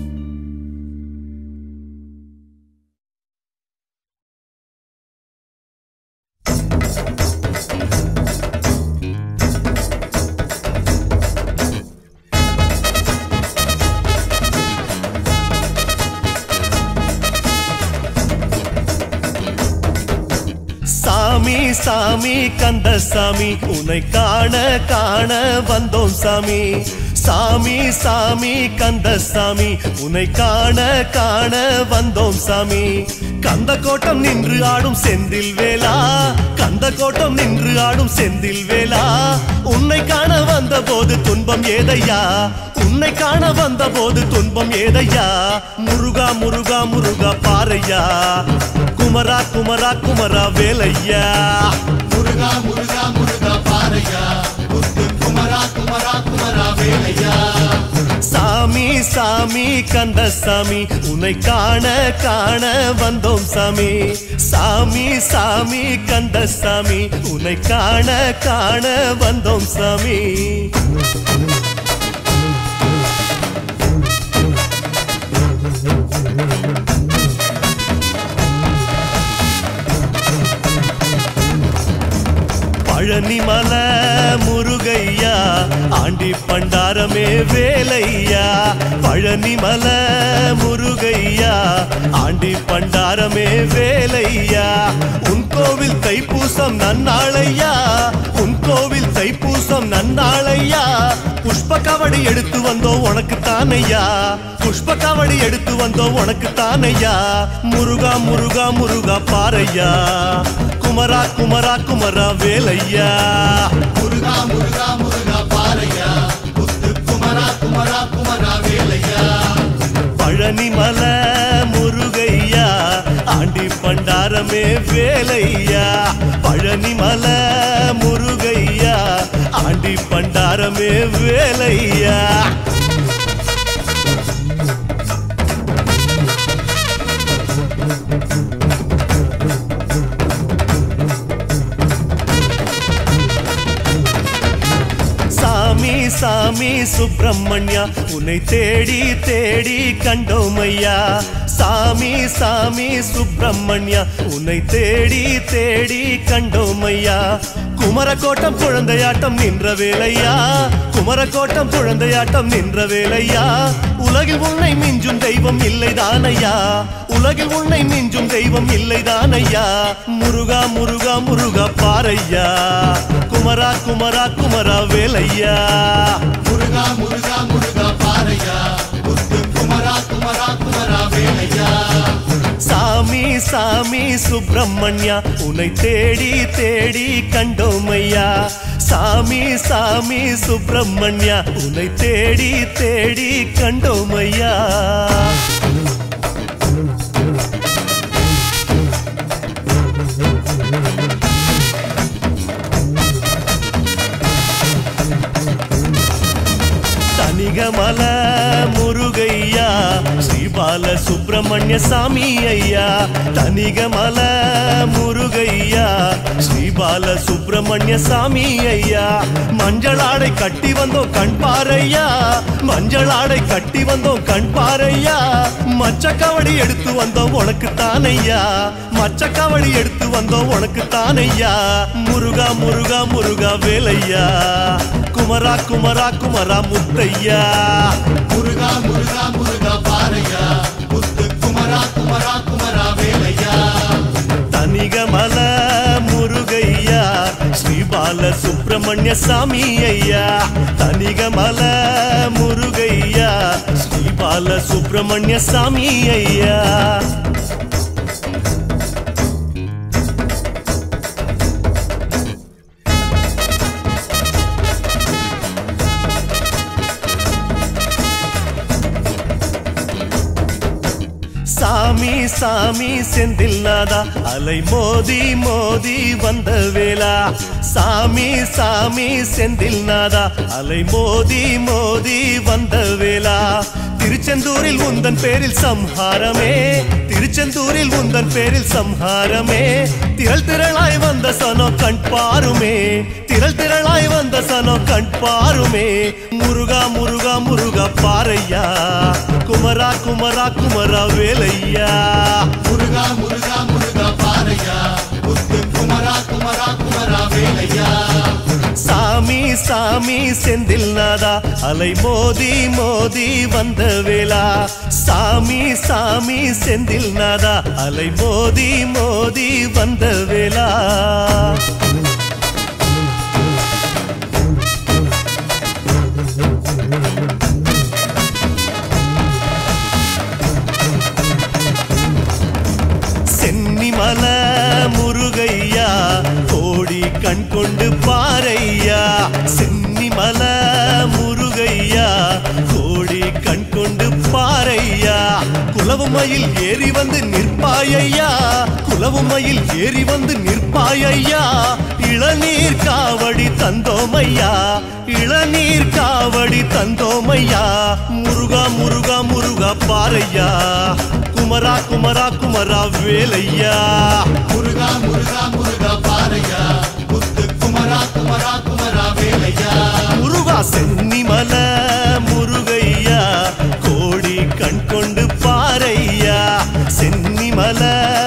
சாமி சாமி கந்த சாமி உன்னை காண காண வந்தோம் சாமி சாமி சாமி கந்த சாமி உன்னை காண காண வந்தோம் சாமி கந்த கோட்டம் நின்று ஆடும் செந்தில் வேளா கந்த கோட்டம் நின்று ஆடும் செந்தில் வேளா உன்னை காண வந்த போது துன்பம் ஏதையா உன்னை காண வந்த போது துன்பம் ஏதையா முருகா முருகா முருகா பாறையா குமரா குமரா குமரா வேலையா முருகா முருகா முருகா பாறையா முத்து குமரா குமரா குமரா வேலையா சாமி சாமி கந்த சாமி உன்னை காண காண வந்தோம் சாமி சாமி சாமி கந்த சாமி உன்னை காண காண வந்தோம் சாமி பழனிமல முருகையா ஆண்டி பண்டாரமே வேலையா பழனிமல முருகையா ஆண்டி பண்டாரமே வேலையா உன் கோவில் தைப்பூசம் நன்னாளையா உன் கோவில் தைப்பூசம் நன்னாளையா புஷ்ப கவடி எடுத்து வந்தோம் உனக்கு தானையா புஷ்ப கவடி எடுத்து வந்தோம் உனக்கு தானையா முருகா முருகா முருகா பாறையா குமரா குமரா குமரா வேலையா முருகா முருகா முருகா பாறையா முத்து குமரா குமரா குமரா வேலையா பழனிமல முருகையா ஆண்டி பண்டாரமே வேலையா பழனிமல முருகையா ஆண்டி பண்டாரமே வேலையா சாமி சாமி சுப்பிரமணியா உன்னை தேடி தேடி கண்டோமையா சாமி சாமி சுப்பிரமணியா உன்னை தேடி தேடி கண்டோமையா குமரக்கோட்டம் குழந்தையாட்டம் நின்ற வேலையா குமரக்கோட்டம் குழந்தையாட்டம் நின்ற வேலையா உலகில் உன்னை மிஞ்சும் தெய்வம் இல்லைதானையா உலகில் உன்னை மிஞ்சும் தெய்வம் இல்லைதானையா முருகா முருகா முருகா பாறையா குமரா குமரா குமரா வேலையா முருகா முருகா முருகா பாறையா முத்து குமரா குமரா குமரா வேலையா சாமி சாமி சுப்பிரமணியா உன்னை தேடி தேடி கண்டோமையா சாமி சாமி சுப்பிரமணியா உன்னை தேடி தேடி கண்டோமையா தனிகமல முருகையா ஸ்ரீபால சுப்பிரமணிய சாமி ஐயா தனிகமல முருகையா ஸ்ரீபால சுப்பிரமணிய சாமி ஐயா மஞ்சளாடை கட்டி வந்தோம் கண் பாறையா மஞ்சளாடை கட்டி வந்தோம் கண் பாறையா மச்சக்கவடி எடுத்து வந்தோம் உனக்கு தானையா மச்சக்கவடி எடுத்து வந்தோம் உனக்கு தானையா முருகா முருகா முருகா வேலையா குமரா குமரா குமரா முத்தையா முருகா முருகா முருகா பாறையா முத்து குமரா குமரா குமரா வேலையா தனிகமல முருகையா ஸ்ரீபால சுப்பிரமணிய சாமி ஐயா தனிகமல முருகையா ஸ்ரீபால சுப்பிரமணிய சாமி ஐயா சாமி செந்தில் நாதா அலை மோதி மோதி வந்த வேளா சாமி சாமி செந்தில் நாதா அலை மோதி மோதி வந்த வேளா திருச்செந்தூரில் உந்தன் பேரில் சம்ஹாரமே திருச்செந்தூரில் உந்தன் பேரில் சம்ஹாரமே திரள் திரளாய் வந்த சனோ கண் பாருமே திரள் திரளாய் வந்த சனோ கண் பாருமே முருகா முருகா முருகா பாரையா குமரா குமரா குமரா வேலையா முருகா முருகா முருகா பாரையா முத்து குமரா குமரா குமரா வேலையா சாமி சாமி செந்தில் நாதா அலை மோதி மோதி வந்த வேளா சாமி சாமி செந்தில் நாதா அலை மோதி மோதி வந்த வேளா சென்னிமல முருகையா கோடி கண் கொண்டு பாரையா சென்னிமல முருகையா கோடி கண் கொண்டு பாரையா குலவுமையில் ஏறி வந்து நிற்பாயையா குலவுமையில் ஏறி வந்து நிற்பாயையா இளநீர் காவடி தந்தோமையா இளநீர் காவடி தந்தோமையா முருகா முருகா முருகா பாரையா குமரா குமரா குமரா வேலையா முருகா முருகா முருகா பாரையா முத்து குமரா குமரா குமரா வேலையா முருகா சென்னிமல முருகையா கோடி கண் கொண்டு பாரையா சென்னிமல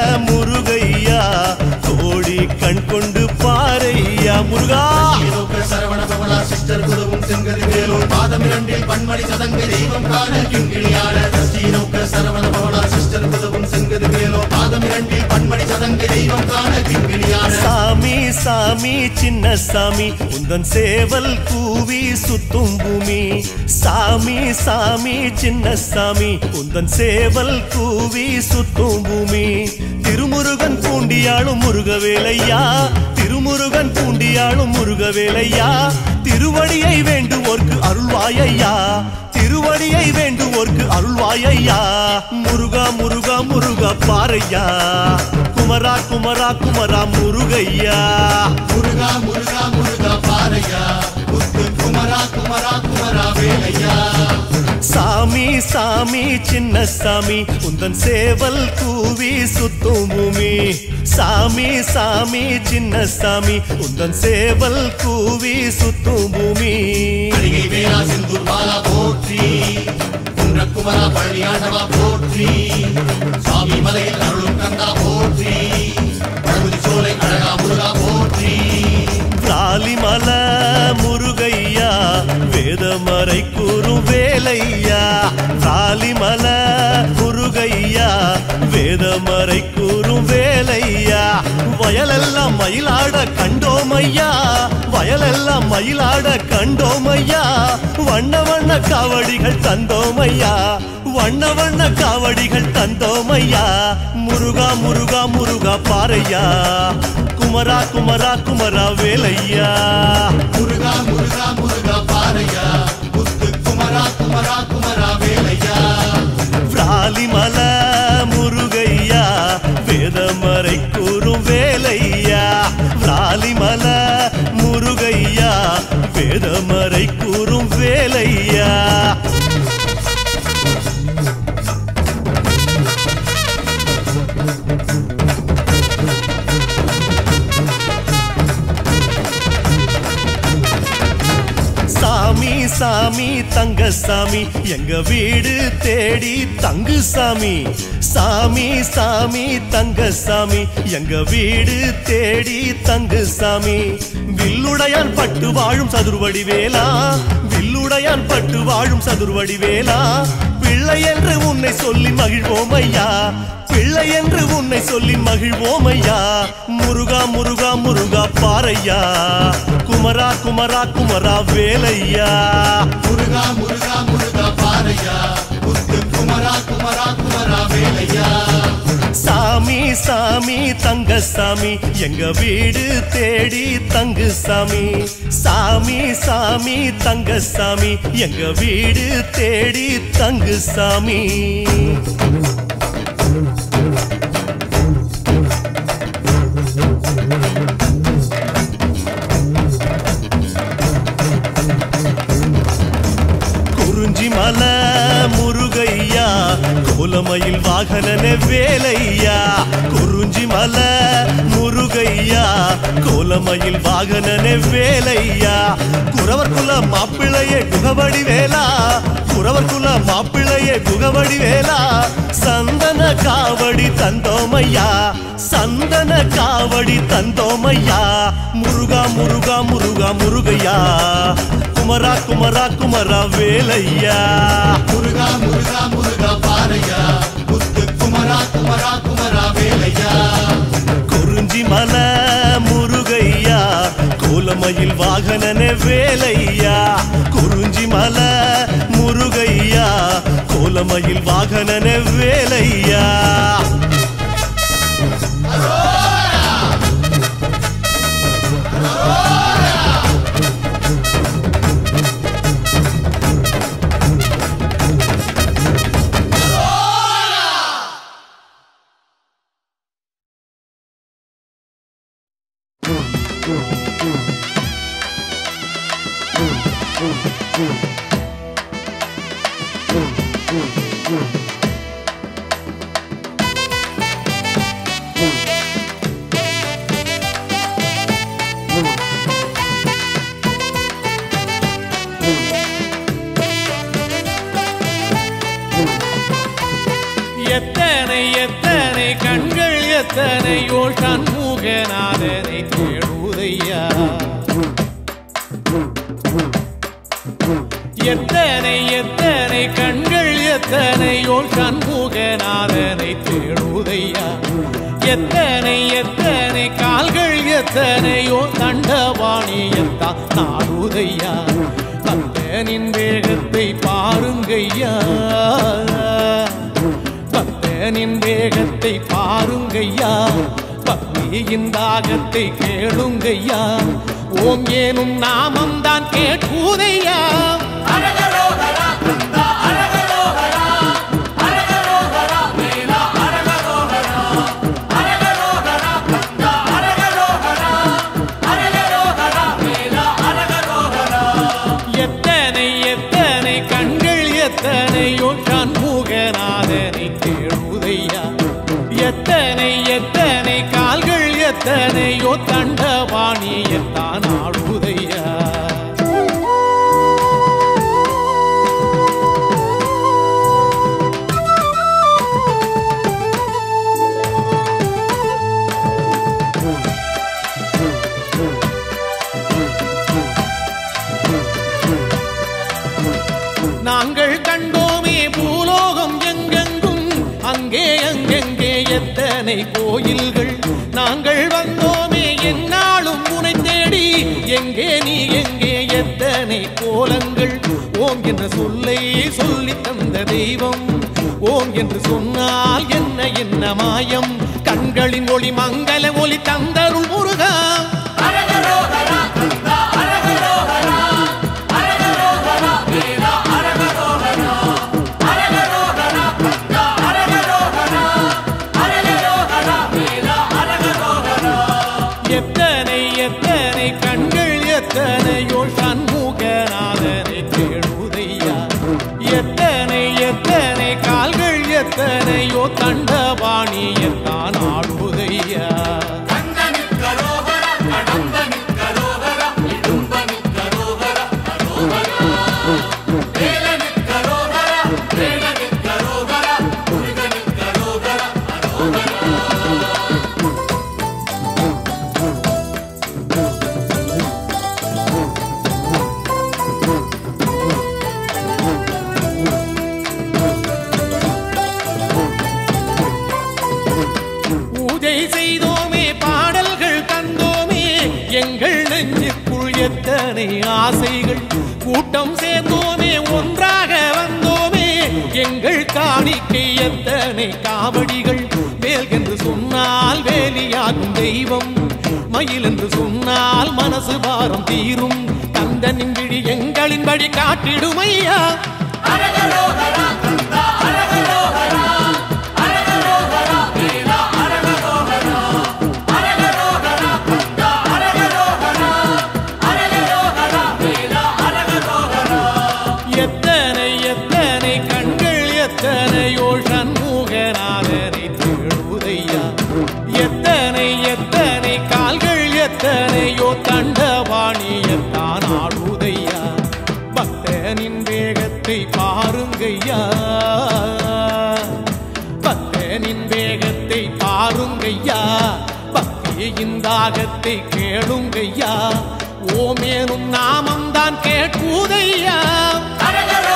முருகையா கோடி கண் கொண்டு பாரையா முருகா ஈரோக்க சரவண பவனா சிஸ்டர் குருவும் செங்கதி வேலூர் பாதம் இரண்டில் பன்மணி சதங்க தெய்வம் காண கிங்கிணியாட ஸ்ரீநோக்க சரவண பவனா சிஸ்டர் குருவும் செங்கதி வேலூர் பாதம் இரண்டில் பன்மணி சதங்க தெய்வம் காண கிங்கிணியாட சாமி சாமி சின்ன சாமி உந்தன் சேவல் கூவி சுத்தும் பூமி சாமி சாமி சின்ன சாமி உந்தன் சேவல் கூவி சுத்தும் பூமி திருமுருகன் பூண்டியாளும் முருகவேலையா திருமுருகன் பூண்டியாளும் முருகவேலையா திருவடியை வேண்டுவோர்க்கு அருள்வாயையா திருவடியை வேண்டுவோர்க்கு அருள்வாயையா முருகா முருகா முருகா பாரையா குமரா குமரா குமரா முருகையா முருகா முருகா முருகா பாரையா முத்து குமரா குமரா குமரா வேலையா சாமி சாமி சின்ன சாமி உந்தன் சேவல் கூவி சுத்தும் பூமி சாமி சாமி சின்ன சாமி உந்தன் சேவல் கூவி சுத்தும் பூமி அடிகை வேளா செந்தூர் பாலா போற்றி குன்ற குமரா பழனியாண்டவா போற்றி சுவாமி மலையில் அருளும் கந்தா போற்றி பழமுதி சோலை அழகா முருகா போற்றி ராலிமல முருகையா வேதமறை கூறும் வேலையா ராலிமல முருகையா வேதமறை கூறும் வேலையா வயலெல்லாம் மயிலாட கண்டோமையா வயலெல்லாம் மயிலாட கண்டோமையா வண்ண வண்ண காவடிகள் தந்தோமையா வண்ண வண்ண காவடிகள் தந்தோமையா முருகா முருகா முருகா பாரையா குமரா குமரா குமரா வேலையா முருகா முருகா முருகா பாரையா முத்து குமரா குமரா குமரா வேலையா ராலிமல முருகையா வேதமறை கூறும் வேலையா ராலிமல முருகையா வேதமறை கூறும் வேலையா சாமி சாமி தங்க சாமி எங்க வீடு தேடி தங்கு சாமி சாமி சாமி தங்க சாமி எங்க வீடு தேடி தங்கு சாமி வில்லுடையான் பட்டு வாழும் சதுர்வடி வேலா வில்லுடையான் பட்டு வாழும் சதுர்வடி வேலா பிள்ளை என்று உன்னை சொல்லி மகிழ்வோம் ஐயா பிள்ளை என்று உன்னை சொல்லி மகிழ்வோம் ஐயா முருகா முருகா முருகா பாரையா குமரா குமரா குமரா வேலையா முருகா முருகா முருகா பாரையா முத்து குமரா குமரா குமரா வேலையா சாமி சாமி தங்க சாமி எங்க வீடு தேடி தங்கு சாமி சாமி சாமி தங்க சாமி எங்க வீடு தேடி தங்கு சாமி வாகனனே வேலையா குறிஞ்சி மலை முருகையா கோலமயில் வாகனனே வேலையா குறவர் குல மாப்பிள்ளையே குகவடி வேலா குறவர் குல மாப்பிள்ளையே குகவடி வேலா சந்தன காவடி தந்தோமையா சந்தன காவடி தந்தோமையா முருகா முருகா முருகா முருகையா குமரா குமரா குமரா வேலையா முருகா முருகா முருகா பாரையா முத்து குமரா குமரா குமரா வேலையா குறிஞ்சி மலை முருகையா கோலமயில் வாகனனே வேலையா குறிஞ்சி மலை முருகையா கோலமயில் வாகனனே வேலையா எத்தனை எத்தனை கண்கள் எத்தனையோ சண்முகநாதனை தேடுதையா எத்தனை எத்தனை கண்கள் எத்தனையோ சண்முகநாதனை தேடுதையா எத்தனை எத்தனை கால்கள் எத்தனையோ தண்டவாணியத்தான் நாடுதையா கந்தனின் வேகத்தை பாருங்கய்யா பக்தனின் வேகத்தை பாருங்கய்யா பக்தியின் தாகத்தை கேளுங்கய்யா ஓம் ஏனும் நாமம் தான் கேட்குதையா எத்தனை எத்தனை கண்கள் எத்தனையோ சண்முகநாதனை தேடுதையா எத்தனை எத்தனை கால்கள் எத்தனையோ தண்டவாணியத்தான் ஆடுதையா நாங்கள் கண்டோமே பூலோகம் எங்கெங்கும் அங்கே அங்கெங்கே எத்தனை கோயில்கள் நாங்கள் வந்தோமே எந்நாளும் உனை தேடி எங்கே நீ எங்கே எத்தனை கோலங்கள் ஓம் என்ற சொல்லை சொல்லி தந்த தெய்வம் ஓம் என்று சொன்னால் என்ன என்ன மாயம் கண்களின் ஒளி மங்கள ஒளி தந்தருள் முருகா எத்தனை எத்தனை கண்கள் எத்தனையோ சண்முகநாதனை தேடுதையா எத்தனை எத்தனை கால்கள் எத்தனையோ தண்டபாணியத்தான் ஆடுதையா பூஜை செய்தோமே பாடல்கள் தந்தோமே எங்கள் நெஞ்சுக்குள் எத்தனை ஆசைகள் கூட்டம் சேர்ந்தோமே ஒன்றாக வந்தோமே எங்கள் காணிக்கை எத்தனை காவடிகள் வேல் என்று சொன்னால் வேலியாகும் தெய்வம் மயில் என்று சொன்னால் மனசு பாரம் தீரும் கந்தனின் விழி எங்களின் வழி காட்டிடுமையா எத்தனை எத்தனை கண்கள் எத்தனையோ சண்முகநாதனை தண்டவாணியத்தான் ஆடுதையா பக்தனின் வேகத்தை பாருங்கய்யா பக்தனின் வேகத்தை பாருங்கய்யா பக்தியின் தாகத்தை கேளுங்கய்யா ஓமேனும் நாமம் தான் கேட்குதையா அரகர